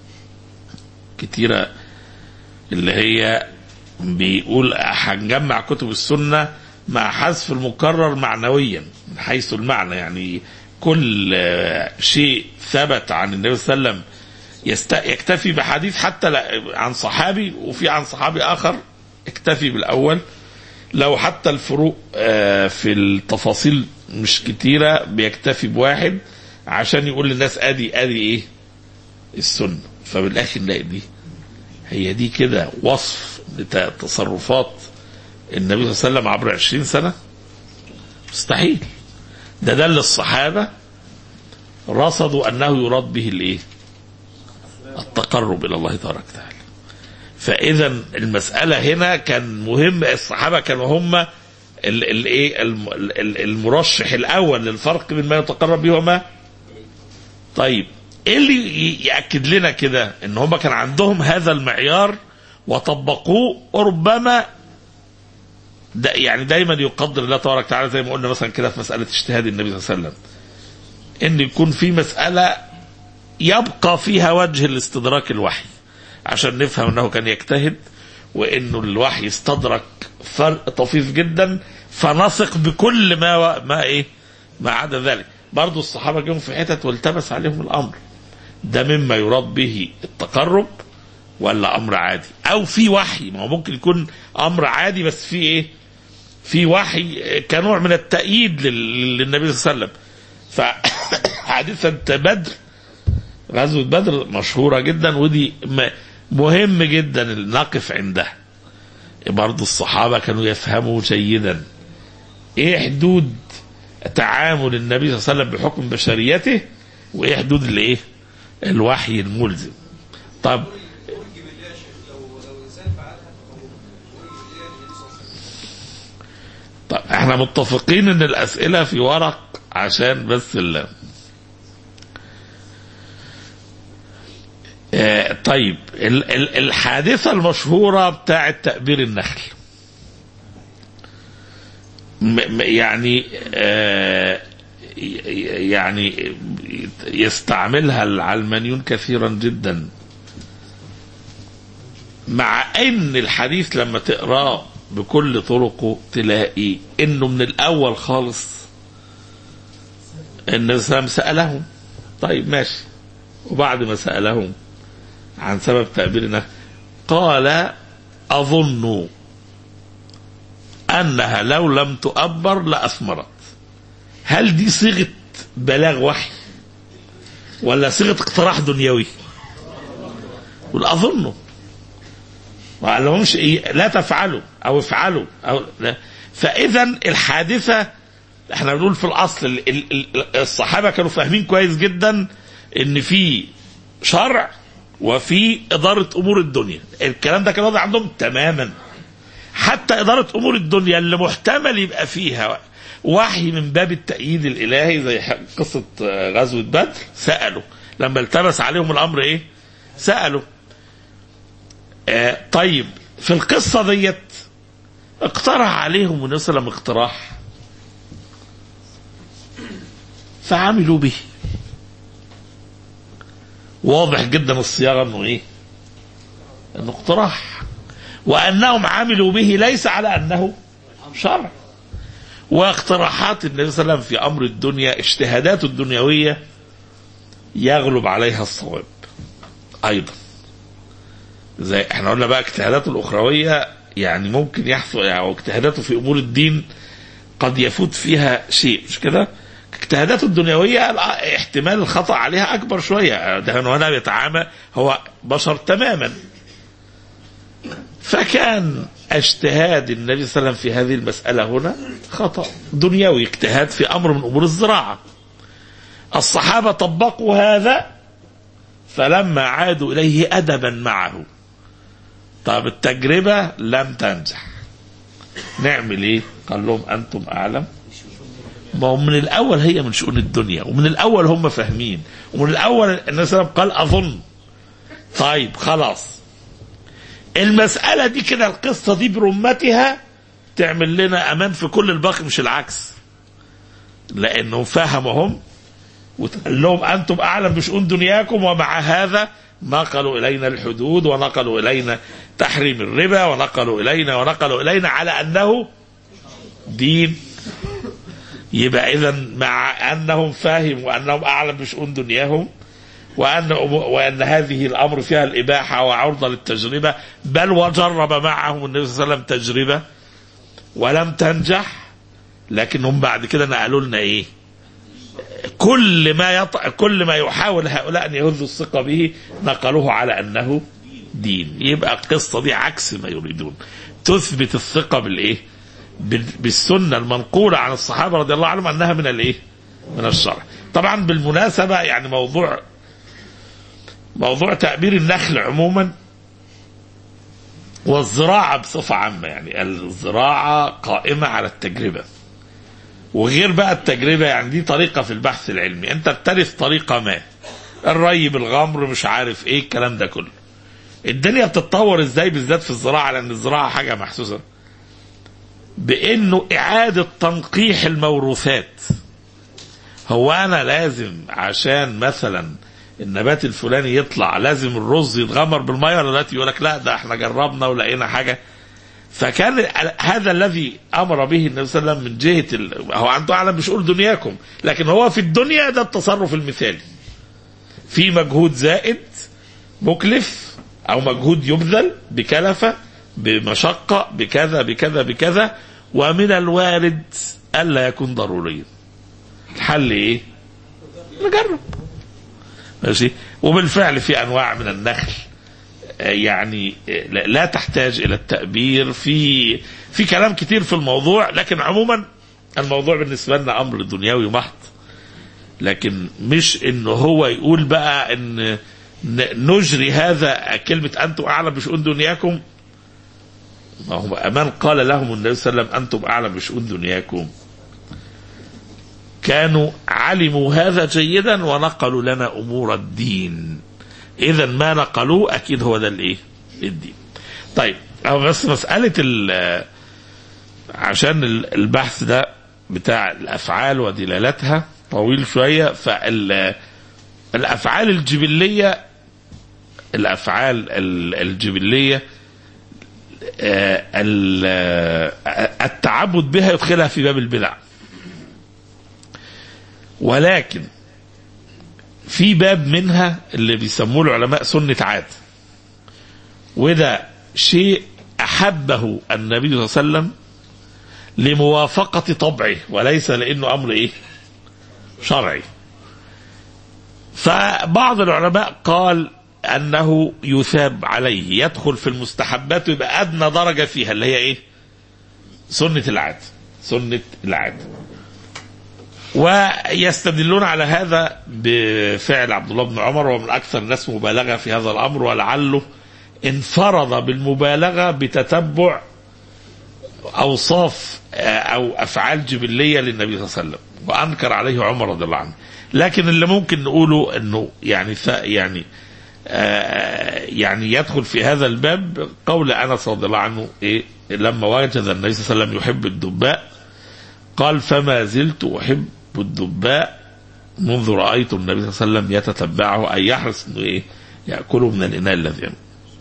Speaker 2: كتيرة اللي هي بيقول هنجمع كتب السنة مع حذف المكرر معنويا من حيث المعنى يعني كل آه، شيء ثبت عن النبي صلى الله عليه وسلم يست... يكتفي بحديث حتى لا- عن صحابي وفي عن صحابي آخر اكتفي بالأول لو حتى الفروق آه، في التفاصيل مش كتيرة بيكتفي بواحد عشان يقول للناس ادي ادي ايه السنة فبالاخر نلاقي دي هي دي كده وصف لتصرفات النبي صلى الله عليه وسلم عبر 20 سنة مستحيل ده دل الصحابة رصدوا أنه يراد به الإيه التقرب إلى الله تبارك وتعالى فإذا المسألة هنا كان مهم الصحابة كانوا هم ال- الايه الم- ال- ال- المرشح الاول للفرق بين ما يتقرب به وما طيب ايه اللي ي- ياكد لنا كده ان هم كان عندهم هذا المعيار وطبقوه وربما دا يعني دايما يقدر الله تبارك وتعالى زي ما قلنا مثلا كده في مساله اجتهاد النبي صلى الله عليه وسلم ان يكون في مساله يبقى فيها وجه الاستدراك الوحي عشان نفهم انه كان يجتهد وانه الوحي استدرك فرق طفيف جدا فنثق بكل ما ما ايه ما عدا ذلك برضو الصحابه جم في حتت والتبس عليهم الامر ده مما يراد به التقرب ولا امر عادي او في وحي ما هو ممكن يكون امر عادي بس في ايه في وحي كنوع من التأييد لل- للنبي صلى الله عليه وسلم فحادثة بدر غزوة بدر مشهورة جدا ودي م- مهم جدا نقف عندها برضو الصحابة كانوا يفهموا جيدا ايه حدود تعامل النبي صلى الله عليه وسلم بحكم بشريته وايه حدود الايه الوحي الملزم طب طب احنا متفقين ان الاسئله في ورق عشان بس ال آه، طيب ال- ال- الحادثه المشهوره بتاعه تأبير النخل م- م- يعني آه، ي- يعني يستعملها العلمانيون كثيرا جدا مع ان الحديث لما تقراه بكل طرقه تلاقي انه من الاول خالص النبي صلى الله عليه وسلم سالهم طيب ماشي وبعد ما سالهم عن سبب تأبيرنا قال أظن أنها لو لم تؤبر لأثمرت هل دي صيغة بلاغ وحي ولا صيغة اقتراح دنيوي قل أظنه ما قالهمش إيه لا تفعلوا أو افعلوا أو لا فإذا الحادثة احنا بنقول في الأصل ال- ال- ال- الصحابة كانوا فاهمين كويس جدا إن في شرع وفي إدارة أمور الدنيا الكلام ده كان واضح عندهم تماما حتى إدارة أمور الدنيا اللي محتمل يبقى فيها وحي من باب التأييد الإلهي زي ح- قصة آه، غزوة بدر سألوا لما التبس عليهم الأمر إيه سألوا آه طيب في القصة ديت اقترح عليهم النبي صلى الله عليه وسلم اقتراح فعملوا به واضح جدا الصياغه انه ايه؟ انه اقتراح وانهم عملوا به ليس على انه شرع واقتراحات النبي صلى الله عليه وسلم في امر الدنيا اجتهاداته الدنيويه يغلب عليها الصواب ايضا زي احنا قلنا بقى اجتهاداته الاخرويه يعني ممكن يحصل يعني اجتهاداته في امور الدين قد يفوت فيها شيء مش كده؟ اجتهاداته الدنيوية الع- احتمال الخطأ عليها أكبر شوية ده هنا بيتعامل هو بشر تماما فكان اجتهاد النبي صلى الله عليه وسلم في هذه المسألة هنا خطأ دنيوي اجتهاد في أمر من أمور الزراعة الصحابة طبقوا هذا فلما عادوا إليه أدبا معه طب التجربة لم تنجح نعمل ايه قال لهم أنتم أعلم ما هو من الأول هي من شؤون الدنيا ومن الأول هم فاهمين ومن الأول النبي صلى الله عليه وسلم قال أظن طيب خلاص المسألة دي كده القصة دي برمتها تعمل لنا أمان في كل الباقي مش العكس لأنهم فهمهم وتقول لهم أنتم أعلم بشؤون دنياكم ومع هذا نقلوا إلينا الحدود ونقلوا إلينا تحريم الربا ونقلوا إلينا ونقلوا إلينا على أنه دين يبقى إذا مع أنهم فاهم وأنهم أعلم بشؤون دنياهم وأن وأن هذه الأمر فيها الإباحة وعرضة للتجربة بل وجرب معهم النبي صلى الله عليه وسلم تجربة ولم تنجح لكن هم بعد كده نقلوا لنا إيه كل ما يط... كل ما يحاول هؤلاء ان يهزوا الثقه به نقلوه على انه دين يبقى القصه دي عكس ما يريدون تثبت الثقه بالايه بال- بالسنه المنقوله عن الصحابه رضي الله عنهم انها من الايه من الشرع طبعا بالمناسبه يعني موضوع موضوع تأبير النخل عموما والزراعة بصفة عامة يعني الزراعة قائمة على التجربة وغير بقى التجربة يعني دي طريقة في البحث العلمي انت بترث طريقة ما الري بالغمر مش عارف ايه الكلام ده كله الدنيا بتتطور ازاي بالذات في الزراعة لان الزراعة حاجة محسوسة بانه اعادة تنقيح الموروثات هو انا لازم عشان مثلا النبات الفلاني يطلع لازم الرز يتغمر بالميه ولا دلوقتي يقول لك لا ده احنا جربنا ولقينا حاجه فكان ال- هذا الذي امر به النبي صلى الله عليه وسلم من جهه ال... هو عنده اعلم بشؤون دنياكم لكن هو في الدنيا ده التصرف المثالي في مجهود زائد مكلف او مجهود يبذل بكلفه بمشقه بكذا بكذا بكذا ومن الوارد الا يكون ضروريا الحل ايه نجرب ماشي وبالفعل في انواع من النخل آه، يعني آه، لا لا تحتاج الى التأبير في في كلام كتير في الموضوع لكن عموما الموضوع بالنسبه لنا امر دنيوي محض لكن مش انه هو يقول بقى ان ن- نجري هذا كلمه انتم اعلم بشؤون دنياكم ما هو من قال لهم النبي صلى الله عليه وسلم انتم اعلم بشؤون دنياكم كانوا علموا هذا جيدا ونقلوا لنا امور الدين اذا ما نقلوه اكيد هو ده الايه الدين طيب أو بس مساله ال- عشان ال- البحث ده بتاع الافعال ودلالتها طويل شويه فالافعال الجبليه الافعال ال- الجبليه آه، ال- آه، التعبد بها يدخلها في باب البدع ولكن في باب منها اللي بيسموه العلماء سنة عاد وده شيء أحبه النبي صلى الله عليه وسلم لموافقة طبعه وليس لأنه أمر إيه شرعي فبعض العلماء قال أنه يثاب عليه يدخل في المستحبات ويبقى أدنى درجة فيها اللي هي إيه سنة العاد سنة العاد ويستدلون على هذا بفعل عبد الله بن عمر ومن اكثر الناس مبالغه في هذا الامر ولعله انفرد بالمبالغه بتتبع اوصاف آه، او افعال جبليه للنبي صلى الله عليه وسلم وانكر عليه عمر رضي الله عنه لكن اللي ممكن نقوله انه يعني ف يعني آه، يعني يدخل في هذا الباب قول انس رضي الله عنه ايه لما وجد النبي صلى الله عليه وسلم يحب الدباء قال فما زلت أحب الدباء منذ رأيت النبي صلى الله عليه وسلم يتتبعه أي يحرص أنه إيه يأكله من الإناء الذي يملك.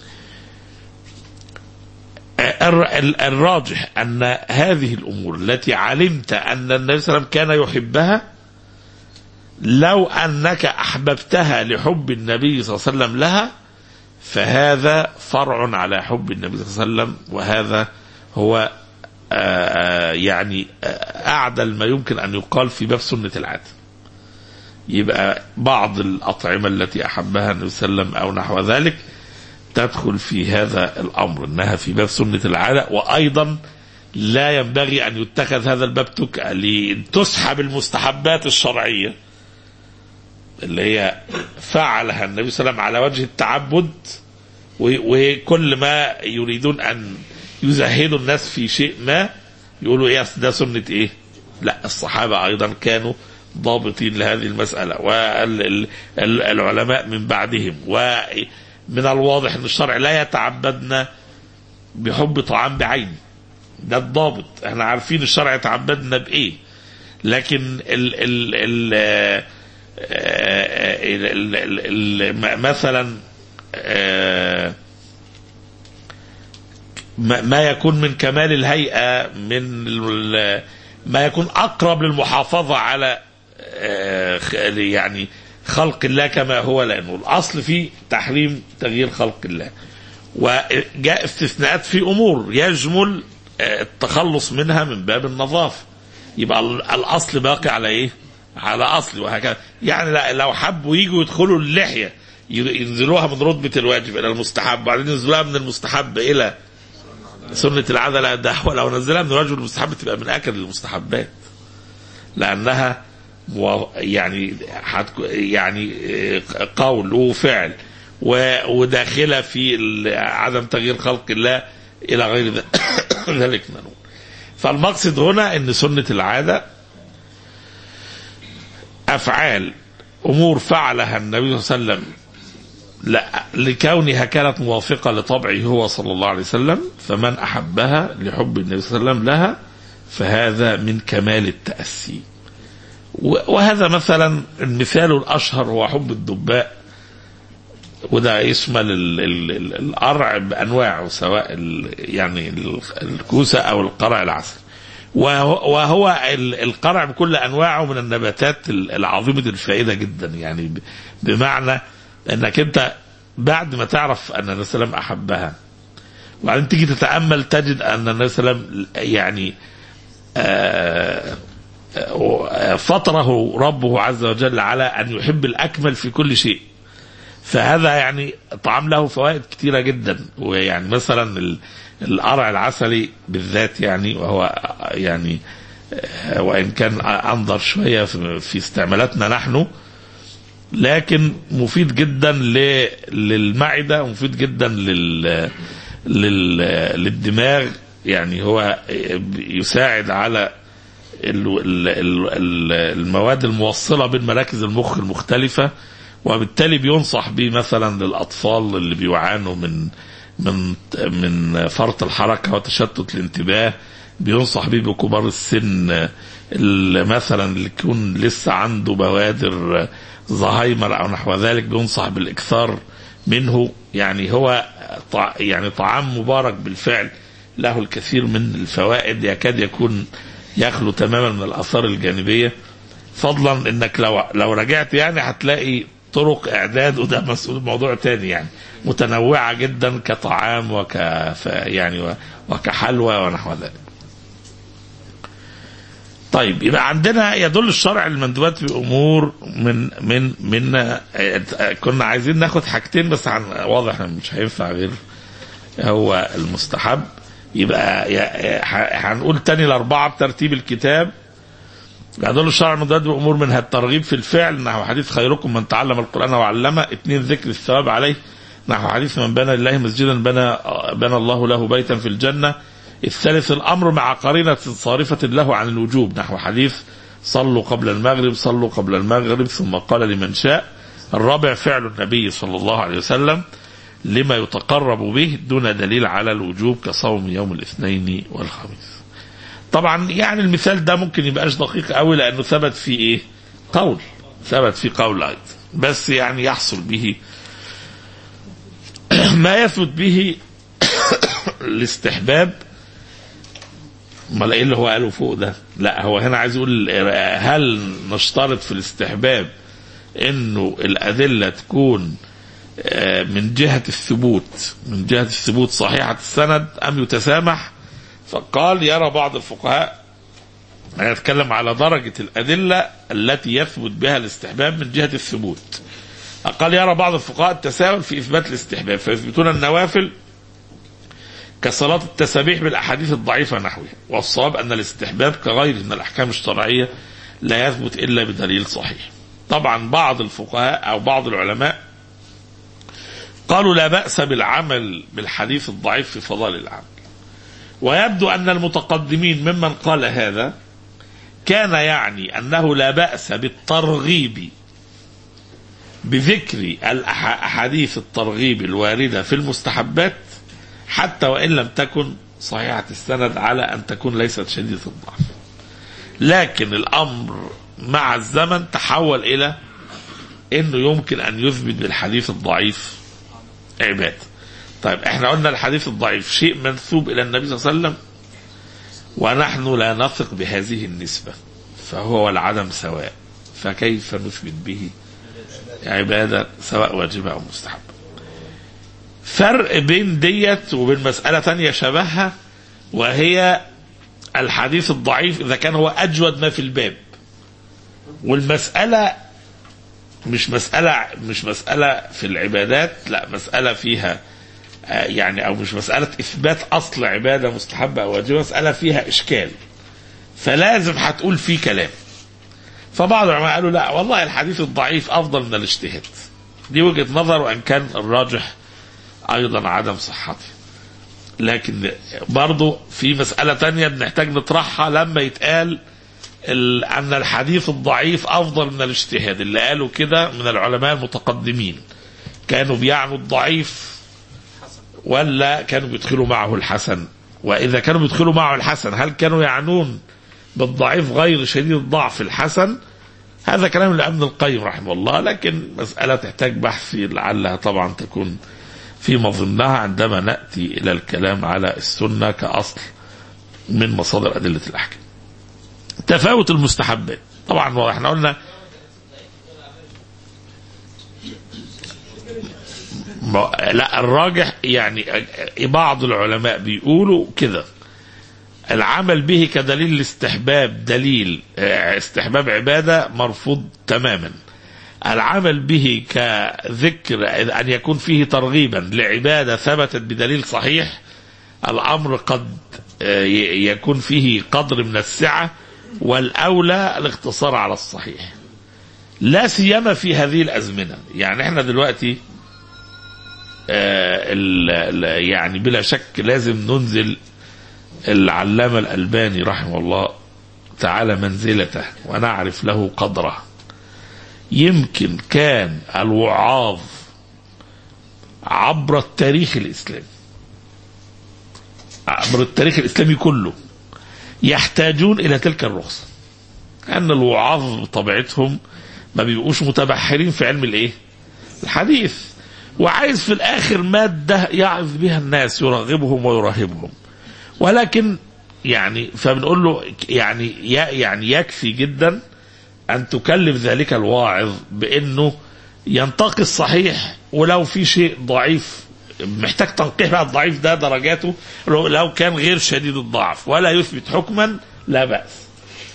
Speaker 2: الر- ال- الراجح أن هذه الأمور التي علمت أن النبي صلى الله عليه وسلم كان يحبها لو أنك أحببتها لحب النبي صلى الله عليه وسلم لها فهذا فرع على حب النبي صلى الله عليه وسلم وهذا هو آه، يعني آه، أعدل ما يمكن أن يقال في باب سنة العادة يبقى بعض الأطعمة التي أحبها النبي صلى الله عليه وسلم أو نحو ذلك تدخل في هذا الامر انها في باب سنه العاده وايضا لا ينبغي ان يتخذ هذا الباب تك لتسحب المستحبات الشرعيه اللي هي فعلها النبي صلى الله عليه وسلم على وجه التعبد و- وكل ما يريدون ان يزهدوا الناس في شيء ما يقولوا ايه أصل ده سنه ايه؟ لا الصحابه ايضا كانوا ضابطين لهذه المساله والعلماء من بعدهم ومن الواضح ان الشرع لا يتعبدنا بحب طعام بعينه ده الضابط احنا عارفين الشرع يتعبدنا بايه لكن ال ال ال ال ال ال مثلا آه، ما ما يكون من كمال الهيئة من ال- ما يكون أقرب للمحافظة على آه، خ- يعني خلق الله كما هو لأنه الأصل فيه تحريم تغيير خلق الله وجاء استثناءات في أمور يجمل آه، التخلص منها من باب النظافة يبقى ال- الأصل باقي على إيه؟ على أصل وهكذا يعني لا- لو حبوا يجوا يدخلوا اللحية ي- ينزلوها من رتبة الواجب إلى المستحب وبعدين ينزلوها من المستحب إلى سنة العادة لا ده هو لو نزلها من الواجب المستحب تبقى من أكل المستحبات لأنها مو- يعني هتك- يعني آه، قول وفعل و- وداخلة في ال- عدم تغيير خلق الله إلى غير ذ- ذلك منون فالمقصد هنا أن سنة العادة أفعال أمور فعلها النبي صلى الله عليه وسلم لا لكونها كانت موافقة لطبعه هو صلى الله عليه وسلم فمن أحبها لحب النبي صلى الله عليه وسلم لها فهذا من كمال التأسي و- وهذا مثلا المثال الأشهر هو حب الدباء وده يشمل ال- ال- ال- القرع بأنواعه سواء ال- يعني ال- الكوسة أو القرع العسل وهو وهو ال- القرع بكل أنواعه من النباتات ال- العظيمة الفائدة جدا يعني ب- بمعنى انك انت بعد ما تعرف ان النبي صلى الله عليه وسلم احبها وبعدين تيجي تتامل تجد ان النبي صلى الله عليه وسلم يعني آه، آه، فطره ربه عز وجل على ان يحب الاكمل في كل شيء فهذا يعني طعام له فوائد كثيره جدا ويعني مثلا ال- القرع العسلي بالذات يعني وهو يعني آه، وان كان انظر شويه في في استعمالاتنا نحن لكن مفيد جدا ل- للمعده ومفيد جدا لل لل للدماغ يعني هو يساعد على ال- ال- ال- ال- المواد الموصله بين مراكز المخ المختلفه وبالتالي بينصح به مثلا للاطفال اللي بيعانوا من من من فرط الحركه وتشتت الانتباه بينصح به بكبار السن اللي مثلا اللي يكون لسه عنده بوادر زهايمر او نحو ذلك بينصح بالاكثار منه يعني هو طع يعني طعام مبارك بالفعل له الكثير من الفوائد يكاد يكون يخلو تماما من الاثار الجانبيه فضلا انك لو لو رجعت يعني هتلاقي طرق اعداد وده مسؤول موضوع تاني يعني متنوعه جدا كطعام وك ف- يعني و- وكحلوى ونحو ذلك. طيب يبقى عندنا يدل الشرع المندوبات بامور من من من آه، كنا عايزين ناخد حاجتين بس عن واضح إن مش هينفع غير هو المستحب يبقى يا- ه- هنقول تاني الاربعه بترتيب الكتاب يدل الشرع المندوبات بامور منها الترغيب في الفعل نحو حديث خيركم من تعلم القران وعلمه اثنين ذكر الثواب عليه نحو حديث من بنى لله مسجدا بنى بنى الله له بيتا في الجنه الثالث الامر مع قرينه صارفه له عن الوجوب نحو حديث صلوا قبل المغرب صلوا قبل المغرب ثم قال لمن شاء الرابع فعل النبي صلى الله عليه وسلم لما يتقرب به دون دليل على الوجوب كصوم يوم الاثنين والخميس طبعا يعني المثال ده ممكن يبقاش دقيق قوي لانه ثبت فيه ايه قول ثبت فيه قول ايضا بس يعني يحصل به ما يثبت به الاستحباب امال ايه اللي هو قاله فوق ده لا هو هنا عايز يقول هل نشترط في الاستحباب انه الادله تكون آه، من جهه الثبوت من جهه الثبوت صحيحه السند ام يتسامح فقال يرى بعض الفقهاء أنا أتكلم على درجة الأدلة التي يثبت بها الاستحباب من جهة الثبوت قال يرى بعض الفقهاء التساهل في إثبات الاستحباب فيثبتون النوافل كصلاة التسابيح بالأحاديث الضعيفة نحوها والصواب أن الاستحباب كغيره من الأحكام الشرعية لا يثبت إلا بدليل صحيح طبعا بعض الفقهاء أو بعض العلماء قالوا لا بأس بالعمل بالحديث الضعيف في فضائل العمل ويبدو أن المتقدمين ممن قال هذا كان يعني أنه لا بأس بالترغيب بذكر الأح- أحاديث الترغيب الواردة في المستحبات حتى وإن لم تكن صحيحة السند على أن تكون ليست شديدة الضعف لكن الأمر مع الزمن تحول إلى أنه يمكن أن يثبت بالحديث الضعيف عبادة طيب احنا قلنا الحديث الضعيف شيء منسوب إلى النبي صلى الله عليه وسلم ونحن لا نثق بهذه النسبة فهو والعدم سواء فكيف نثبت به عبادة سواء واجبة أو مستحبة فرق بين ديت وبين مسألة تانية شبهها وهي الحديث الضعيف إذا كان هو أجود ما في الباب والمسألة مش مسألة مش مسألة في العبادات لا مسألة فيها آه، يعني أو مش مسألة إثبات أصل عبادة مستحبة أو واجبة مسألة فيها إشكال فلازم هتقول فيه كلام فبعض العلماء قالوا لا والله الحديث الضعيف أفضل من الاجتهاد دي وجهة نظر وأن كان الراجح أيضا عدم صحته لكن برضو في مسألة تانية بنحتاج نطرحها لما يتقال ال- أن الحديث الضعيف أفضل من الاجتهاد اللي قالوا كده من العلماء المتقدمين كانوا بيعنوا الضعيف ولا كانوا بيدخلوا معه الحسن وإذا كانوا بيدخلوا معه الحسن هل كانوا يعنون بالضعيف غير شديد الضعف الحسن هذا كلام لابن القيم رحمه الله لكن مسألة تحتاج بحث لعلها طبعا تكون في مظنها عندما نأتي إلى الكلام على السنة كأصل من مصادر أدلة الأحكام تفاوت المستحبات طبعا احنا قلنا ما- لا الراجح يعني بعض العلماء بيقولوا كده العمل به كدليل الاستحباب دليل اه، استحباب عبادة مرفوض تماما العمل به كذكر أن يكون فيه ترغيبا لعبادة ثبتت بدليل صحيح الأمر قد اه، ي- يكون فيه قدر من السعة والأولى الاقتصار على الصحيح لا سيما في هذه الأزمنة يعني احنا دلوقتي آه، ال- ال- يعني بلا شك لازم ننزل العلامة الألباني رحمه الله تعالى منزلته ونعرف له قدره يمكن كان الوعاظ عبر التاريخ الإسلامي عبر التاريخ الإسلامي كله يحتاجون إلى تلك الرخصة أن الوعاظ بطبيعتهم ما بيبقوش متبحرين في علم الإيه الحديث وعايز في الآخر مادة يعظ بها الناس يرغبهم ويرهبهم ولكن يعني فبنقول له يعني ي- يعني يكفي جدا ان تكلف ذلك الواعظ بانه ينتقي الصحيح ولو في شيء ضعيف محتاج تنقيح بقى الضعيف ده درجاته لو لو كان غير شديد الضعف ولا يثبت حكما لا بأس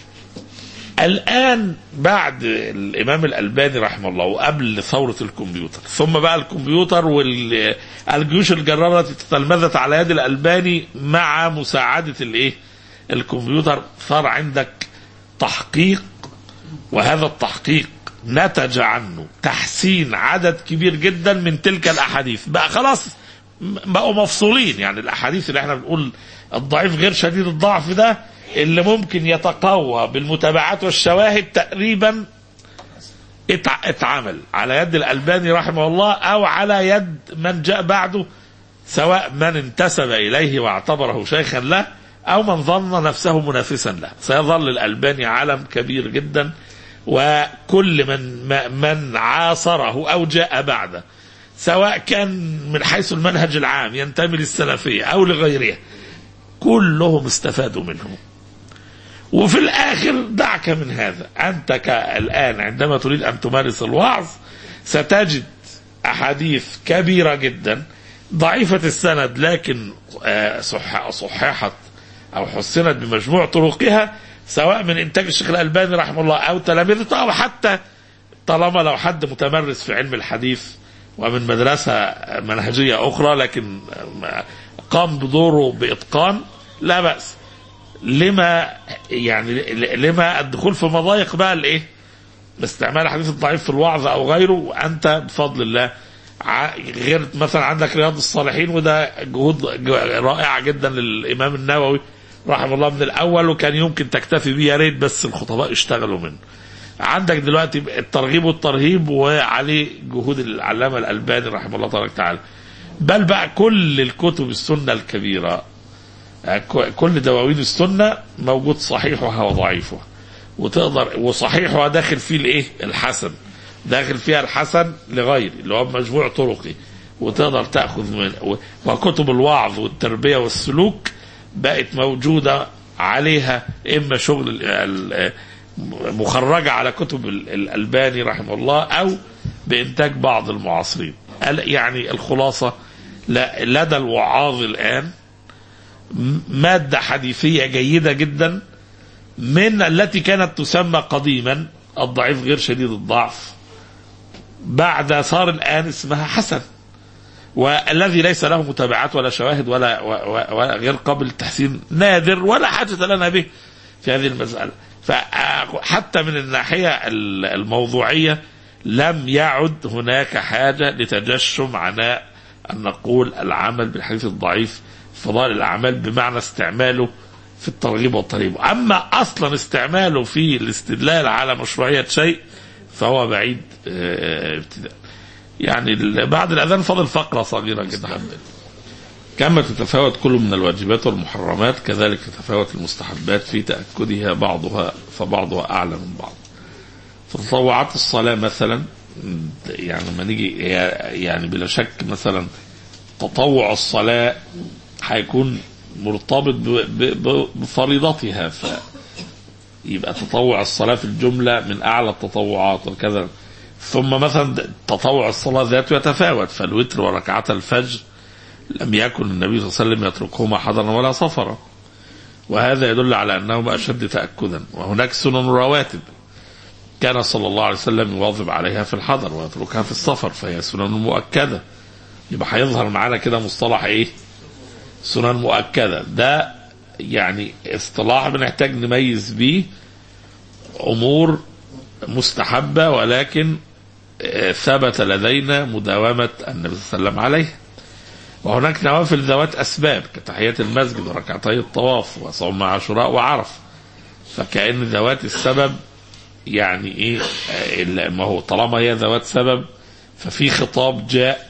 Speaker 2: الآن بعد الإمام الألباني رحمه الله وقبل ثورة الكمبيوتر ثم بقى الكمبيوتر والجيوش الجرارة التي تتلمذت على يد الألباني مع مساعدة الإيه الكمبيوتر صار عندك تحقيق وهذا التحقيق نتج عنه تحسين عدد كبير جدا من تلك الأحاديث بقى خلاص م- بقوا مفصولين يعني الأحاديث اللي احنا بنقول الضعيف غير شديد الضعف ده اللي ممكن يتقوى بالمتابعات والشواهد تقريبا اتع- اتعمل على يد الألباني رحمه الله أو على يد من جاء بعده سواء من انتسب إليه واعتبره شيخا له أو من ظن نفسه منافسا له سيظل الألباني علم كبير جدا وكل من من عاصره أو جاء بعده سواء كان من حيث المنهج العام ينتمي للسلفية أو لغيرها كلهم استفادوا منه وفي الآخر دعك من هذا أنت ك- الآن عندما تريد أن تمارس الوعظ ستجد أحاديث كبيرة جدا ضعيفة السند لكن آه، صح- صححت أو حسنت بمجموع طرقها سواء من إنتاج الشيخ الألباني رحمه الله أو تلاميذه أو حتى طالما لو حد متمرس في علم الحديث ومن مدرسة منهجية أخرى لكن قام بدوره بإتقان لا بأس لما يعني لما الدخول في مضايق بقى الايه؟ استعمال الحديث الضعيف في الوعظ او غيره وانت بفضل الله ع- غير مثلا عندك رياض الصالحين وده جهود ج- رائعه جدا للامام النووي رحمه الله من الاول وكان يمكن تكتفي بيه يا ريت بس الخطباء اشتغلوا منه. عندك دلوقتي الترغيب والترهيب وعليه جهود العلامه الالباني رحمه الله تبارك وتعالى. بل بقى كل الكتب السنه الكبيره ك- كل دواوين السنه موجود صحيحها وضعيفها. وتقدر وصحيحها داخل فيه الايه؟ الحسن. داخل فيها الحسن لغير اللي هو مجموع طرقي وتقدر تاخذ من و- وكتب الوعظ والتربيه والسلوك بقت موجوده عليها اما شغل ال- ال- مخرجه على كتب ال- الالباني رحمه الله او بانتاج بعض المعاصرين. ال- يعني الخلاصه لا- لدى الوعاظ الان ماده حديثيه جيده جدا من التي كانت تسمى قديما الضعيف غير شديد الضعف بعد صار الآن اسمها حسن والذي ليس له متابعات ولا شواهد ولا, و- و- ولا غير قابل للتحسين نادر ولا حاجة لنا به في هذه المسألة فحتى من الناحية ال- الموضوعية لم يعد هناك حاجة لتجشم عناء أن نقول العمل بالحديث الضعيف فضائل الأعمال بمعنى استعماله في الترغيب والترهيب أما أصلا استعماله في الاستدلال على مشروعية شيء فهو بعيد آه، ابتداء يعني ال- بعد الأذان فضل فقرة صغيرة جدا كما تتفاوت كل من الواجبات والمحرمات كذلك تتفاوت المستحبات في تأكدها بعضها فبعضها أعلى من بعض فتطوعات الصلاة مثلا يعني لما نيجي يعني بلا شك مثلا تطوع الصلاة هيكون مرتبط ب- ب- ب- بفريضتها ف يبقى تطوع الصلاة في الجملة من أعلى التطوعات وكذا ثم مثلا تطوع الصلاة ذاته يتفاوت فالوتر وركعة الفجر لم يكن النبي صلى الله عليه وسلم يتركهما حضرا ولا سفرا وهذا يدل على أنهما أشد تأكدا وهناك سنن رواتب كان صلى الله عليه وسلم يواظب عليها في الحضر ويتركها في السفر فهي سنن مؤكدة يبقى هيظهر معانا كده مصطلح ايه سنن مؤكدة ده يعني اصطلاح بنحتاج نميز بيه امور مستحبة ولكن آه، ثبت لدينا مداومة النبي صلى الله عليه وسلم عليه وهناك نوافل ذوات أسباب كتحية المسجد وركعتي الطواف وصوم عاشوراء وعرف فكأن ذوات السبب يعني ايه آه، إلا ما هو طالما هي ذوات سبب ففي خطاب جاء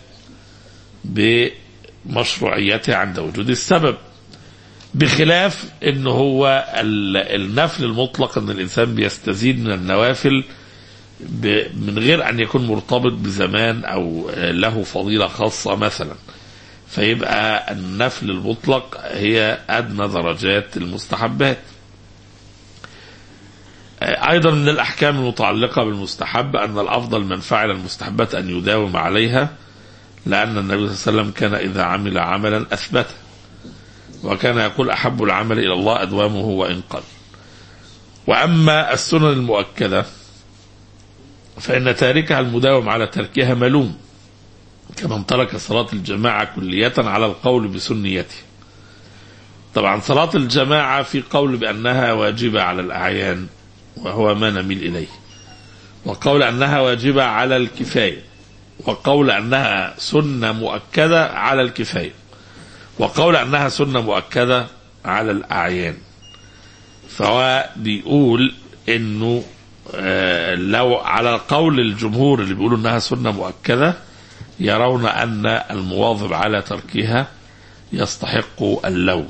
Speaker 2: بمشروعيتها عند وجود السبب بخلاف ان هو ال- النفل المطلق ان الانسان بيستزيد من النوافل ب- من غير ان يكون مرتبط بزمان او آه، له فضيله خاصه مثلا فيبقى النفل المطلق هي ادنى درجات المستحبات آه، ايضا من الاحكام المتعلقه بالمستحب ان الافضل من فعل المستحبات ان يداوم عليها لان النبي صلى الله عليه وسلم كان اذا عمل عملا اثبته وكان يقول احب العمل الى الله ادوامه وان قل واما السنن المؤكده فان تاركها المداوم على تركها ملوم كمن ترك صلاه الجماعه كليه على القول بسنيته طبعا صلاه الجماعه في قول بانها واجبه على الاعيان وهو ما نميل اليه وقول انها واجبه على الكفايه وقول انها سنه مؤكده على الكفايه وقول انها سنه مؤكده على الاعيان فهو بيقول انه آه، لو على قول الجمهور اللي بيقولوا انها سنه مؤكده يرون ان المواظب على تركها يستحق اللوم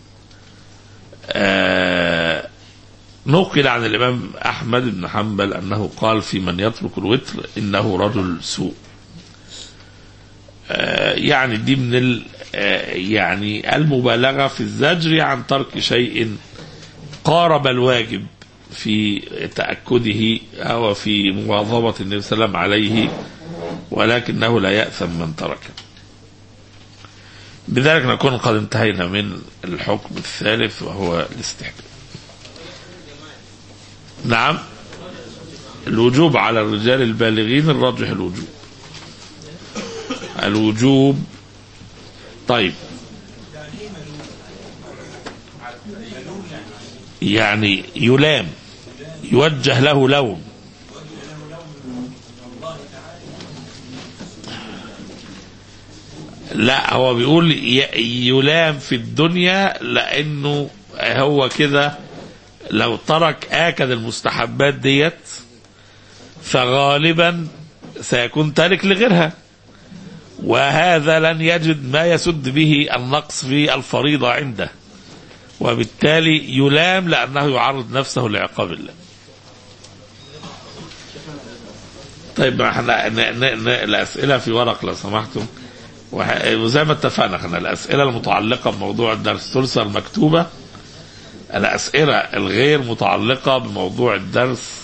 Speaker 2: آه، نقل عن الامام احمد بن حنبل انه قال في من يترك الوتر انه رجل سوء آه، يعني دي من ال آه، يعني المبالغه في الزجر عن ترك شيء قارب الواجب في تاكده او في مواظبه النبي صلى الله عليه وسلم عليه ولكنه لا ياثم من تركه. بذلك نكون قد انتهينا من الحكم الثالث وهو الاستحباب. نعم الوجوب على الرجال البالغين الراجح الوجوب الوجوب طيب يعني يلام يوجه له لوم لا هو بيقول ي- يلام في الدنيا لانه هو كده لو ترك اكد المستحبات ديت فغالبا سيكون تارك لغيرها وهذا لن يجد ما يسد به النقص في الفريضة عنده وبالتالي يلام لأنه يعرض نفسه لعقاب الله طيب احنا ن- ن- ن- الأسئلة في ورق لو سمحتم وح- وزي ما اتفقنا احنا الأسئلة المتعلقة بموضوع الدرس ترسل مكتوبة الأسئلة الغير متعلقة بموضوع الدرس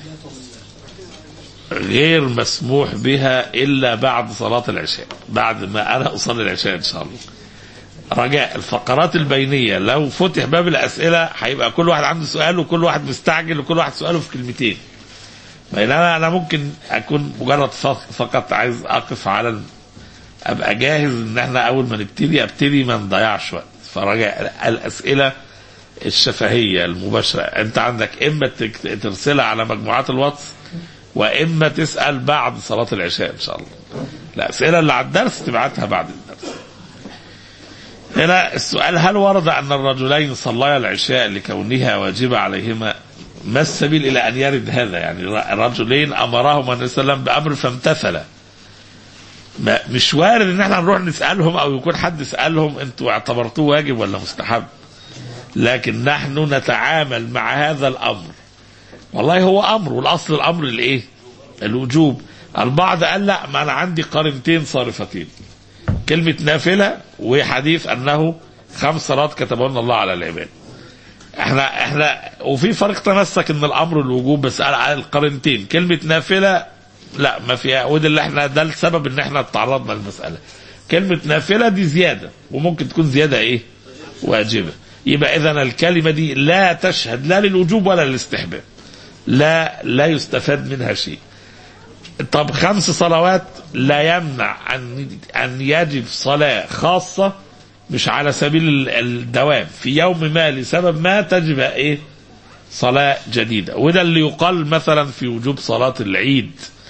Speaker 2: غير مسموح بها إلا بعد صلاة العشاء بعد ما أنا أصلي العشاء إن شاء الله رجاء الفقرات البينية لو فتح باب الأسئلة هيبقى كل واحد عنده سؤال وكل واحد مستعجل وكل واحد سؤاله في كلمتين بينما أنا ممكن أكون مجرد فق- فقط عايز أقف على ال- أبقى جاهز إن إحنا أول ما نبتدي أبتدي ما نضيعش وقت فرجاء الأسئلة الشفهية المباشرة أنت عندك إما تك- ترسلها على مجموعات الواتس وإما تسأل بعد صلاة العشاء إن شاء الله الأسئلة اللي على الدرس تبعتها بعد الدرس هنا السؤال هل ورد أن الرجلين صليا العشاء لكونها واجبة عليهما ما السبيل إلى أن يرد هذا يعني رجلين أمرهما النبي صلى الله عليه وسلم بأمر فامتثلا ما مش وارد ان احنا نروح نسالهم او يكون حد سالهم انتوا اعتبرتوه واجب ولا مستحب لكن نحن نتعامل مع هذا الامر والله هو امر والاصل الامر الايه الوجوب البعض قال لا ما انا عندي قرنتين صارفتين كلمة نافلة وحديث انه خمس صلوات كتبهن الله على العباد احنا احنا وفي فريق تمسك ان الامر الوجوب بس قال على القرنتين كلمة نافلة لا ما فيها وده اللي احنا ده السبب ان احنا تعرضنا للمسألة كلمة نافلة دي زيادة وممكن تكون زيادة ايه واجبة يبقى اذا الكلمة دي لا تشهد لا للوجوب ولا للاستحباب لا لا يستفاد منها شيء طب خمس صلوات لا يمنع ان ان يجب صلاه خاصه مش على سبيل ال- الدوام في يوم ما لسبب ما تجب ايه صلاه جديده وده اللي يقال مثلا في وجوب صلاه العيد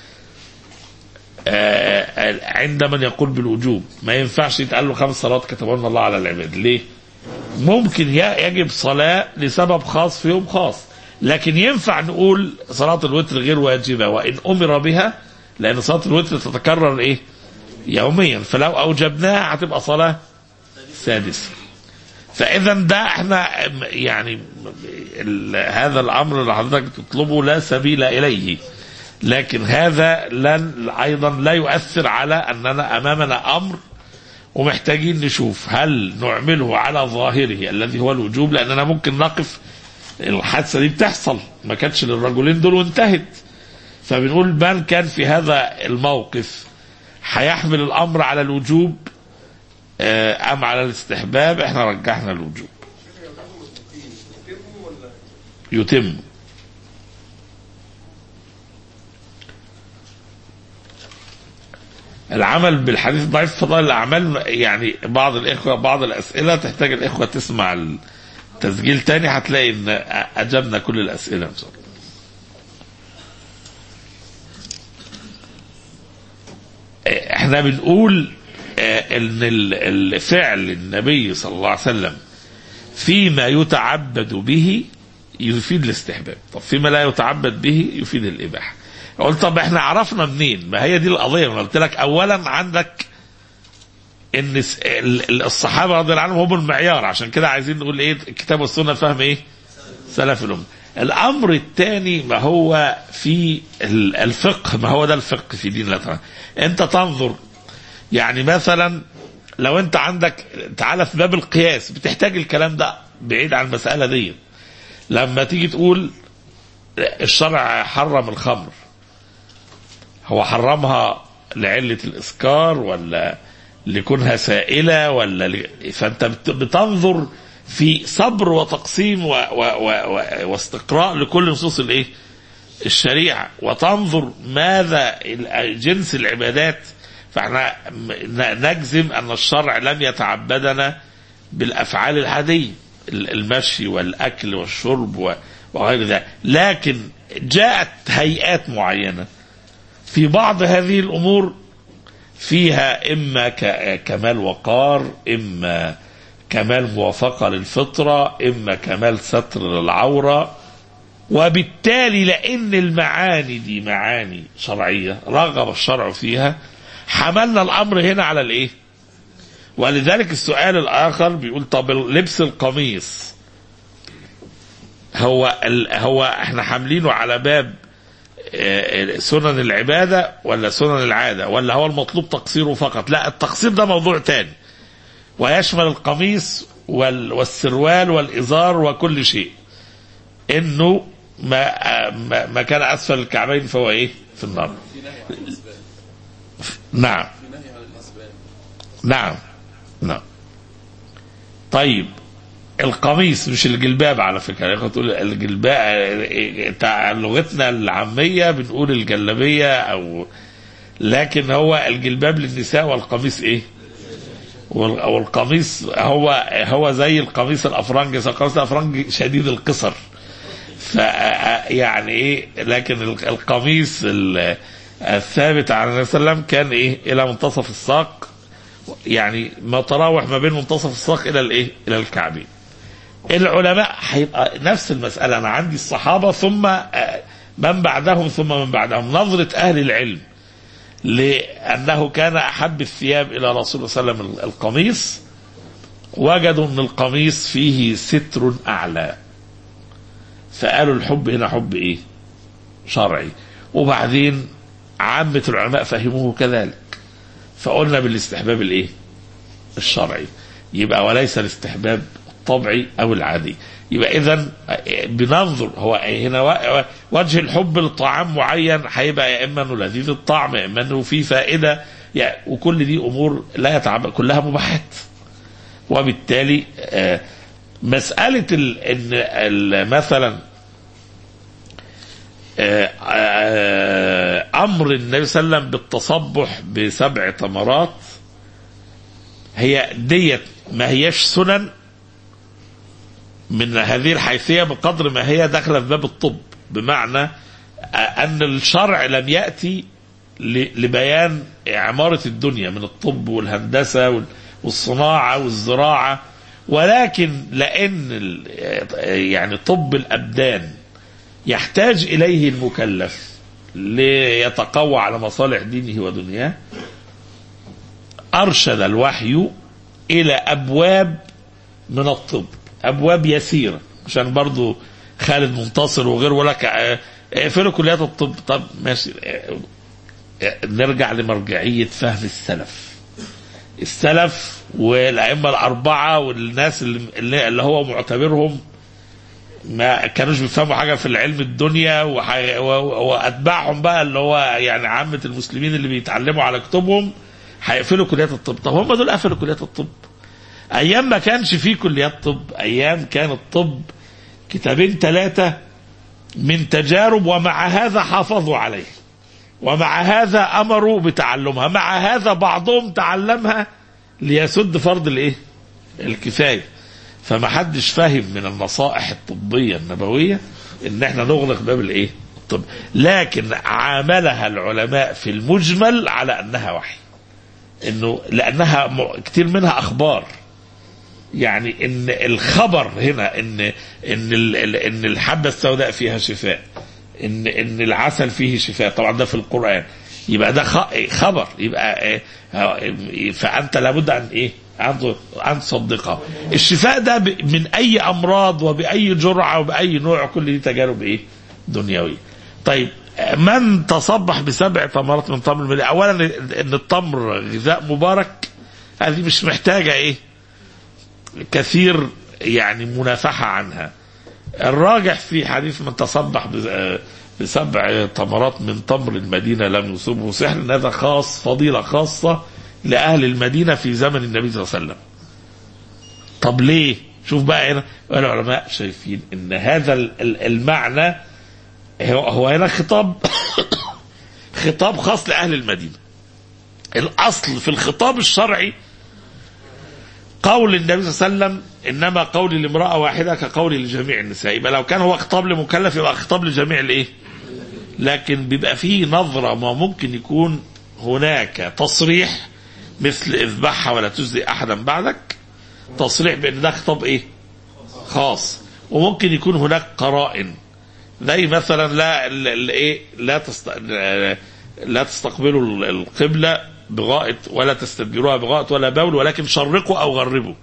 Speaker 2: آه، عند من يقول بالوجوب ما ينفعش يتقال له خمس صلوات كتبهن الله على العباد ليه ممكن ي- يجب صلاة لسبب خاص في يوم خاص لكن ينفع نقول صلاة الوتر غير واجبة وإن أمر بها لأن صلاة الوتر تتكرر إيه يوميا فلو أوجبناها هتبقى صلاة سادسة فإذا ده احنا يعني ال- هذا الأمر اللي حضرتك بتطلبه لا سبيل إليه لكن هذا لن أيضا لا يؤثر على أننا أمامنا أمر ومحتاجين نشوف هل نعمله على ظاهره الذي هو الوجوب لاننا ممكن نقف الحادثه دي بتحصل ما كانتش للرجلين دول وانتهت فبنقول من كان في هذا الموقف هيحمل الامر على الوجوب آه، ام على الاستحباب احنا رجحنا الوجوب يتم العمل بالحديث الضعيف في فضائل الاعمال يعني بعض الاخوه بعض الاسئله تحتاج الاخوه تسمع التسجيل تاني هتلاقي ان اجبنا كل الاسئله ان شاء الله. احنا بنقول آه، ان ال- الفعل النبي صلى الله عليه وسلم فيما يتعبد به يفيد الاستحباب طب فيما لا يتعبد به يفيد الاباحه قلت طب احنا عرفنا منين ما هي دي القضيه انا قلت لك اولا عندك ان س- ال- ال- الصحابه رضي الله عنهم هم المعيار عشان كده عايزين نقول ايه الكتاب والسنه فهم ايه سلف الامه الامر الثاني ما هو في ال- الفقه ما هو ده الفقه في دين الله تعالى انت تنظر يعني مثلا لو انت عندك تعالى في باب القياس بتحتاج الكلام ده بعيد عن المساله دي لما تيجي تقول الشرع حرم الخمر هو حرمها لعلة الإسكار ولا لكونها سائلة ولا ل... فأنت بت- بتنظر في صبر وتقسيم و... و... و... و... واستقراء لكل نصوص الإيه؟ الشريعة وتنظر ماذا ال- جنس العبادات فاحنا ن- نجزم أن الشرع لم يتعبدنا بالأفعال العادية ال- المشي والأكل والشرب و- وغير ذلك لكن جاءت هيئات معينة في بعض هذه الأمور فيها إما ك- كمال وقار إما كمال موافقة للفطرة إما كمال ستر للعورة وبالتالي لأن المعاني دي معاني شرعية رغب الشرع فيها حملنا الأمر هنا على الإيه ولذلك السؤال الآخر بيقول طب لبس القميص هو ال... هو احنا حاملينه على باب آه، سنن العبادة ولا سنن العادة ولا هو المطلوب تقصيره فقط لا التقصير ده موضوع تاني ويشمل القميص وال... والسروال والإزار وكل شيء انه ما ما, ما كان اسفل الكعبين فهو ايه في النار نعم نعم نعم طيب القميص مش الجلباب على فكره يعني تقول الجلباب تاع لغتنا العاميه بنقول الجلابيه او لكن هو الجلباب للنساء والقميص ايه وال- والقميص هو هو زي القميص الافرنجي بس القميص الافرنجي شديد القصر ف يعني ايه لكن ال- القميص ال- الثابت عن النبي صلى الله عليه وسلم كان ايه الى منتصف الساق يعني ما تراوح ما بين منتصف الساق الى الايه الى الكعبين العلماء هيبقى نفس المساله انا عندي الصحابه ثم آه، من بعدهم ثم من بعدهم نظره اهل العلم لانه كان احب الثياب الى رسول الله صلى الله عليه وسلم القميص وجدوا ان القميص فيه ستر اعلى فقالوا الحب هنا حب ايه شرعي وبعدين عامة العلماء فهموه كذلك فقلنا بالاستحباب الايه الشرعي يبقى وليس الاستحباب الطبعي او العادي يبقى اذا بننظر هو هنا و- وجه الحب لطعام معين هيبقى يا اما انه لذيذ الطعم يا اما انه فيه فائده يعني وكل دي امور لا يتعب كلها مباحات وبالتالي آه، مساله ال- ان ال- مثلا آه، آه، امر النبي صلى الله عليه وسلم بالتصبح بسبع تمرات هي ديت ما هيش سنن من هذه الحيثيه بقدر ما هي داخله في باب الطب بمعنى آه، ان الشرع لم ياتي ل- لبيان عماره الدنيا من الطب والهندسه وال- والصناعه والزراعه ولكن لان ال- يعني طب الابدان يحتاج اليه المكلف ليتقوى على مصالح دينه ودنياه ارشد الوحي الى ابواب من الطب ابواب يسيره عشان برضو خالد منتصر وغيره يقول لك آه، اقفلوا كليات الطب طب ماشي آه، آه، نرجع لمرجعيه فهم السلف السلف والائمه الاربعه والناس اللي, اللي اللي هو معتبرهم ما كانوش بيفهموا حاجه في العلم الدنيا وح- و- واتباعهم بقى اللي هو يعني عامه المسلمين اللي بيتعلموا على كتبهم هيقفلوا كليات الطب طب هم دول قفلوا كليات الطب ايام ما كانش فيه كليات طب ايام كان الطب كتابين ثلاثه من تجارب ومع هذا حافظوا عليه ومع هذا امروا بتعلمها مع هذا بعضهم تعلمها ليسد فرض الايه الكفايه فما حدش فاهم من النصائح الطبيه النبويه ان احنا نغلق باب الايه الطب لكن عاملها العلماء في المجمل على انها وحي انه لانها م- كتير منها اخبار يعني ان الخبر هنا ان ان ال- ال- ان الحبه السوداء فيها شفاء ان ان العسل فيه شفاء طبعا ده في القران يبقى ده خ- خبر يبقى آه، فانت لابد ان ايه ان ان تصدقها الشفاء ده ب- من اي امراض وباي جرعه وباي نوع كل دي تجارب ايه دنيويه طيب آه، من تصبح بسبع تمرات من تمر الملح اولا ان التمر غذاء مبارك هذه مش محتاجه ايه كثير يعني منافحة عنها الراجح في حديث من تصبح ب- بسبع تمرات من تمر المدينة لم يصبه سحر إن هذا خاص فضيلة خاصة لأهل المدينة في زمن النبي صلى الله عليه وسلم طب ليه شوف بقى هنا العلماء شايفين ان هذا ال- ال- المعنى هو هو هنا خطاب خطاب خاص لأهل المدينة الأصل في الخطاب الشرعي قول النبي صلى الله عليه وسلم إنما قولي لامرأة واحدة كقولي لجميع النساء يبقى لو كان هو خطاب لمكلف يبقى خطاب لجميع الإيه لكن بيبقى فيه نظرة ما ممكن يكون هناك تصريح مثل اذبحها ولا تجزي أحدا بعدك تصريح بأن ده خطاب إيه خاص وممكن يكون هناك قرائن زي مثلا لا ال- ال- ايه لا تست... لا تستقبلوا ال- القبلة بغائط ولا تستدبروها بغائط ولا بول ولكن شرقوا او غربوا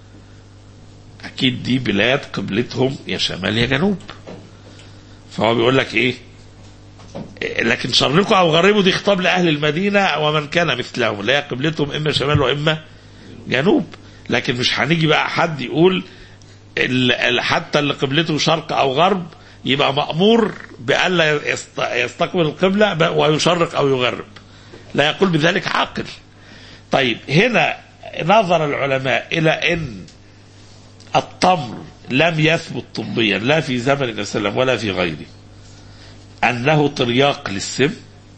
Speaker 2: اكيد دي بلاد قبلتهم يا شمال يا جنوب فهو بيقول لك ايه إيه، لكن شرقوا او غربوا دي خطاب لاهل المدينه ومن كان مثلهم لا قبلتهم اما شمال واما جنوب لكن مش هنيجي بقى حد يقول ال- ال- حتى اللي قبلته شرق او غرب يبقى مامور بالا يست- يستقبل القبله ب- ويشرق او يغرب لا يقول بذلك عاقل طيب هنا نظر العلماء الى ان التمر لم يثبت طبيا لا في زمن النبي صلى الله عليه وسلم ولا في غيره انه ترياق للسم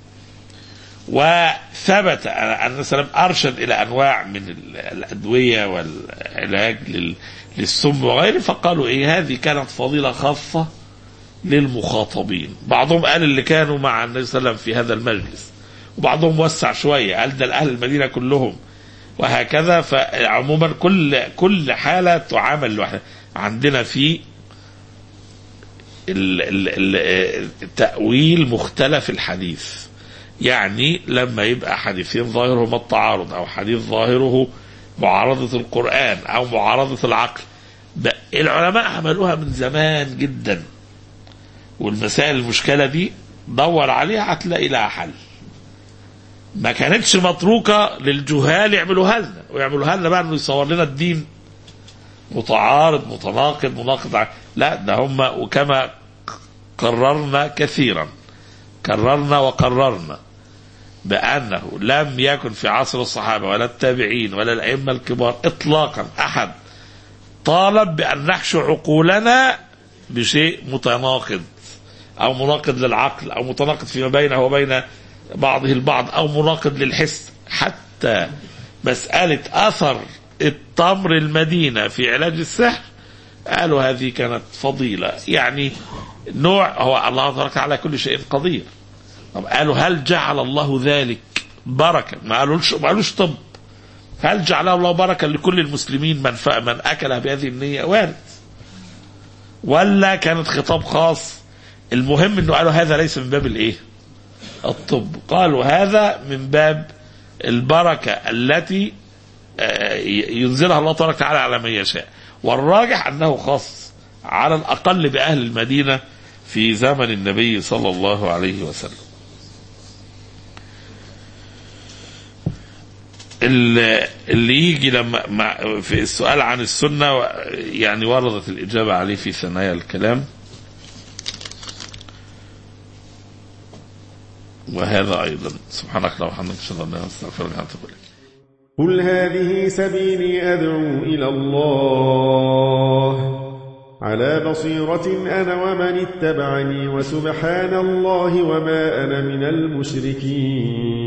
Speaker 2: وثبت ان النبي صلى الله عليه وسلم ارشد الى انواع من ال- الادويه والعلاج لل- للسم وغيره فقالوا ايه هذه كانت فضيله خاصه للمخاطبين بعضهم قال اللي كانوا مع النبي صلى الله عليه وسلم في هذا المجلس وبعضهم وسع شويه قال ده اهل المدينه كلهم وهكذا فعموما كل كل حاله تعامل لوحدها عندنا في ال- ال- ال- تأويل مختلف الحديث يعني لما يبقى حديثين ظاهرهما التعارض أو حديث ظاهره معارضة القرآن أو معارضة العقل ب- العلماء عملوها من زمان جدا والمسائل المشكلة دي دور عليها هتلاقي لها حل ما كانتش متروكة للجهال يعملوها لنا ويعملوها لنا بقى انه يصور لنا الدين متعارض متناقض مناقض ع- لا ده هم وكما قررنا كثيرا كررنا وقررنا بأنه لم يكن في عصر الصحابة ولا التابعين ولا الأئمة الكبار إطلاقا أحد طالب بأن نحشو عقولنا بشيء متناقض أو مناقض للعقل أو متناقض فيما بينه وبين بعضه البعض أو مناقض للحس حتى مسألة أثر التمر المدينة في علاج السحر قالوا هذه كانت فضيلة يعني نوع هو الله تبارك على كل شيء قدير طب قالوا هل جعل الله ذلك بركة ما قالوش ما قالوش طب هل جعله الله بركة لكل المسلمين من ف... من أكلها بهذه النية وارد ولا كانت خطاب خاص المهم انه قالوا هذا ليس من باب الايه الطب قالوا هذا من باب البركة التي آه، ينزلها الله تبارك وتعالى على من يشاء والراجح انه خاص على الاقل باهل المدينه في زمن النبي صلى الله عليه وسلم. ال- اللي يجي لما مع في السؤال عن السنه و- يعني وردت الاجابه عليه في ثنايا الكلام. وهذا ايضا سبحانك اللهم وبحمدك اشهد ان لا اله الا انت استغفرك واتوب اليك.
Speaker 4: قل هذه سبيلي أدعو إلى الله على بصيرة أنا ومن اتبعني وسبحان الله وما أنا من المشركين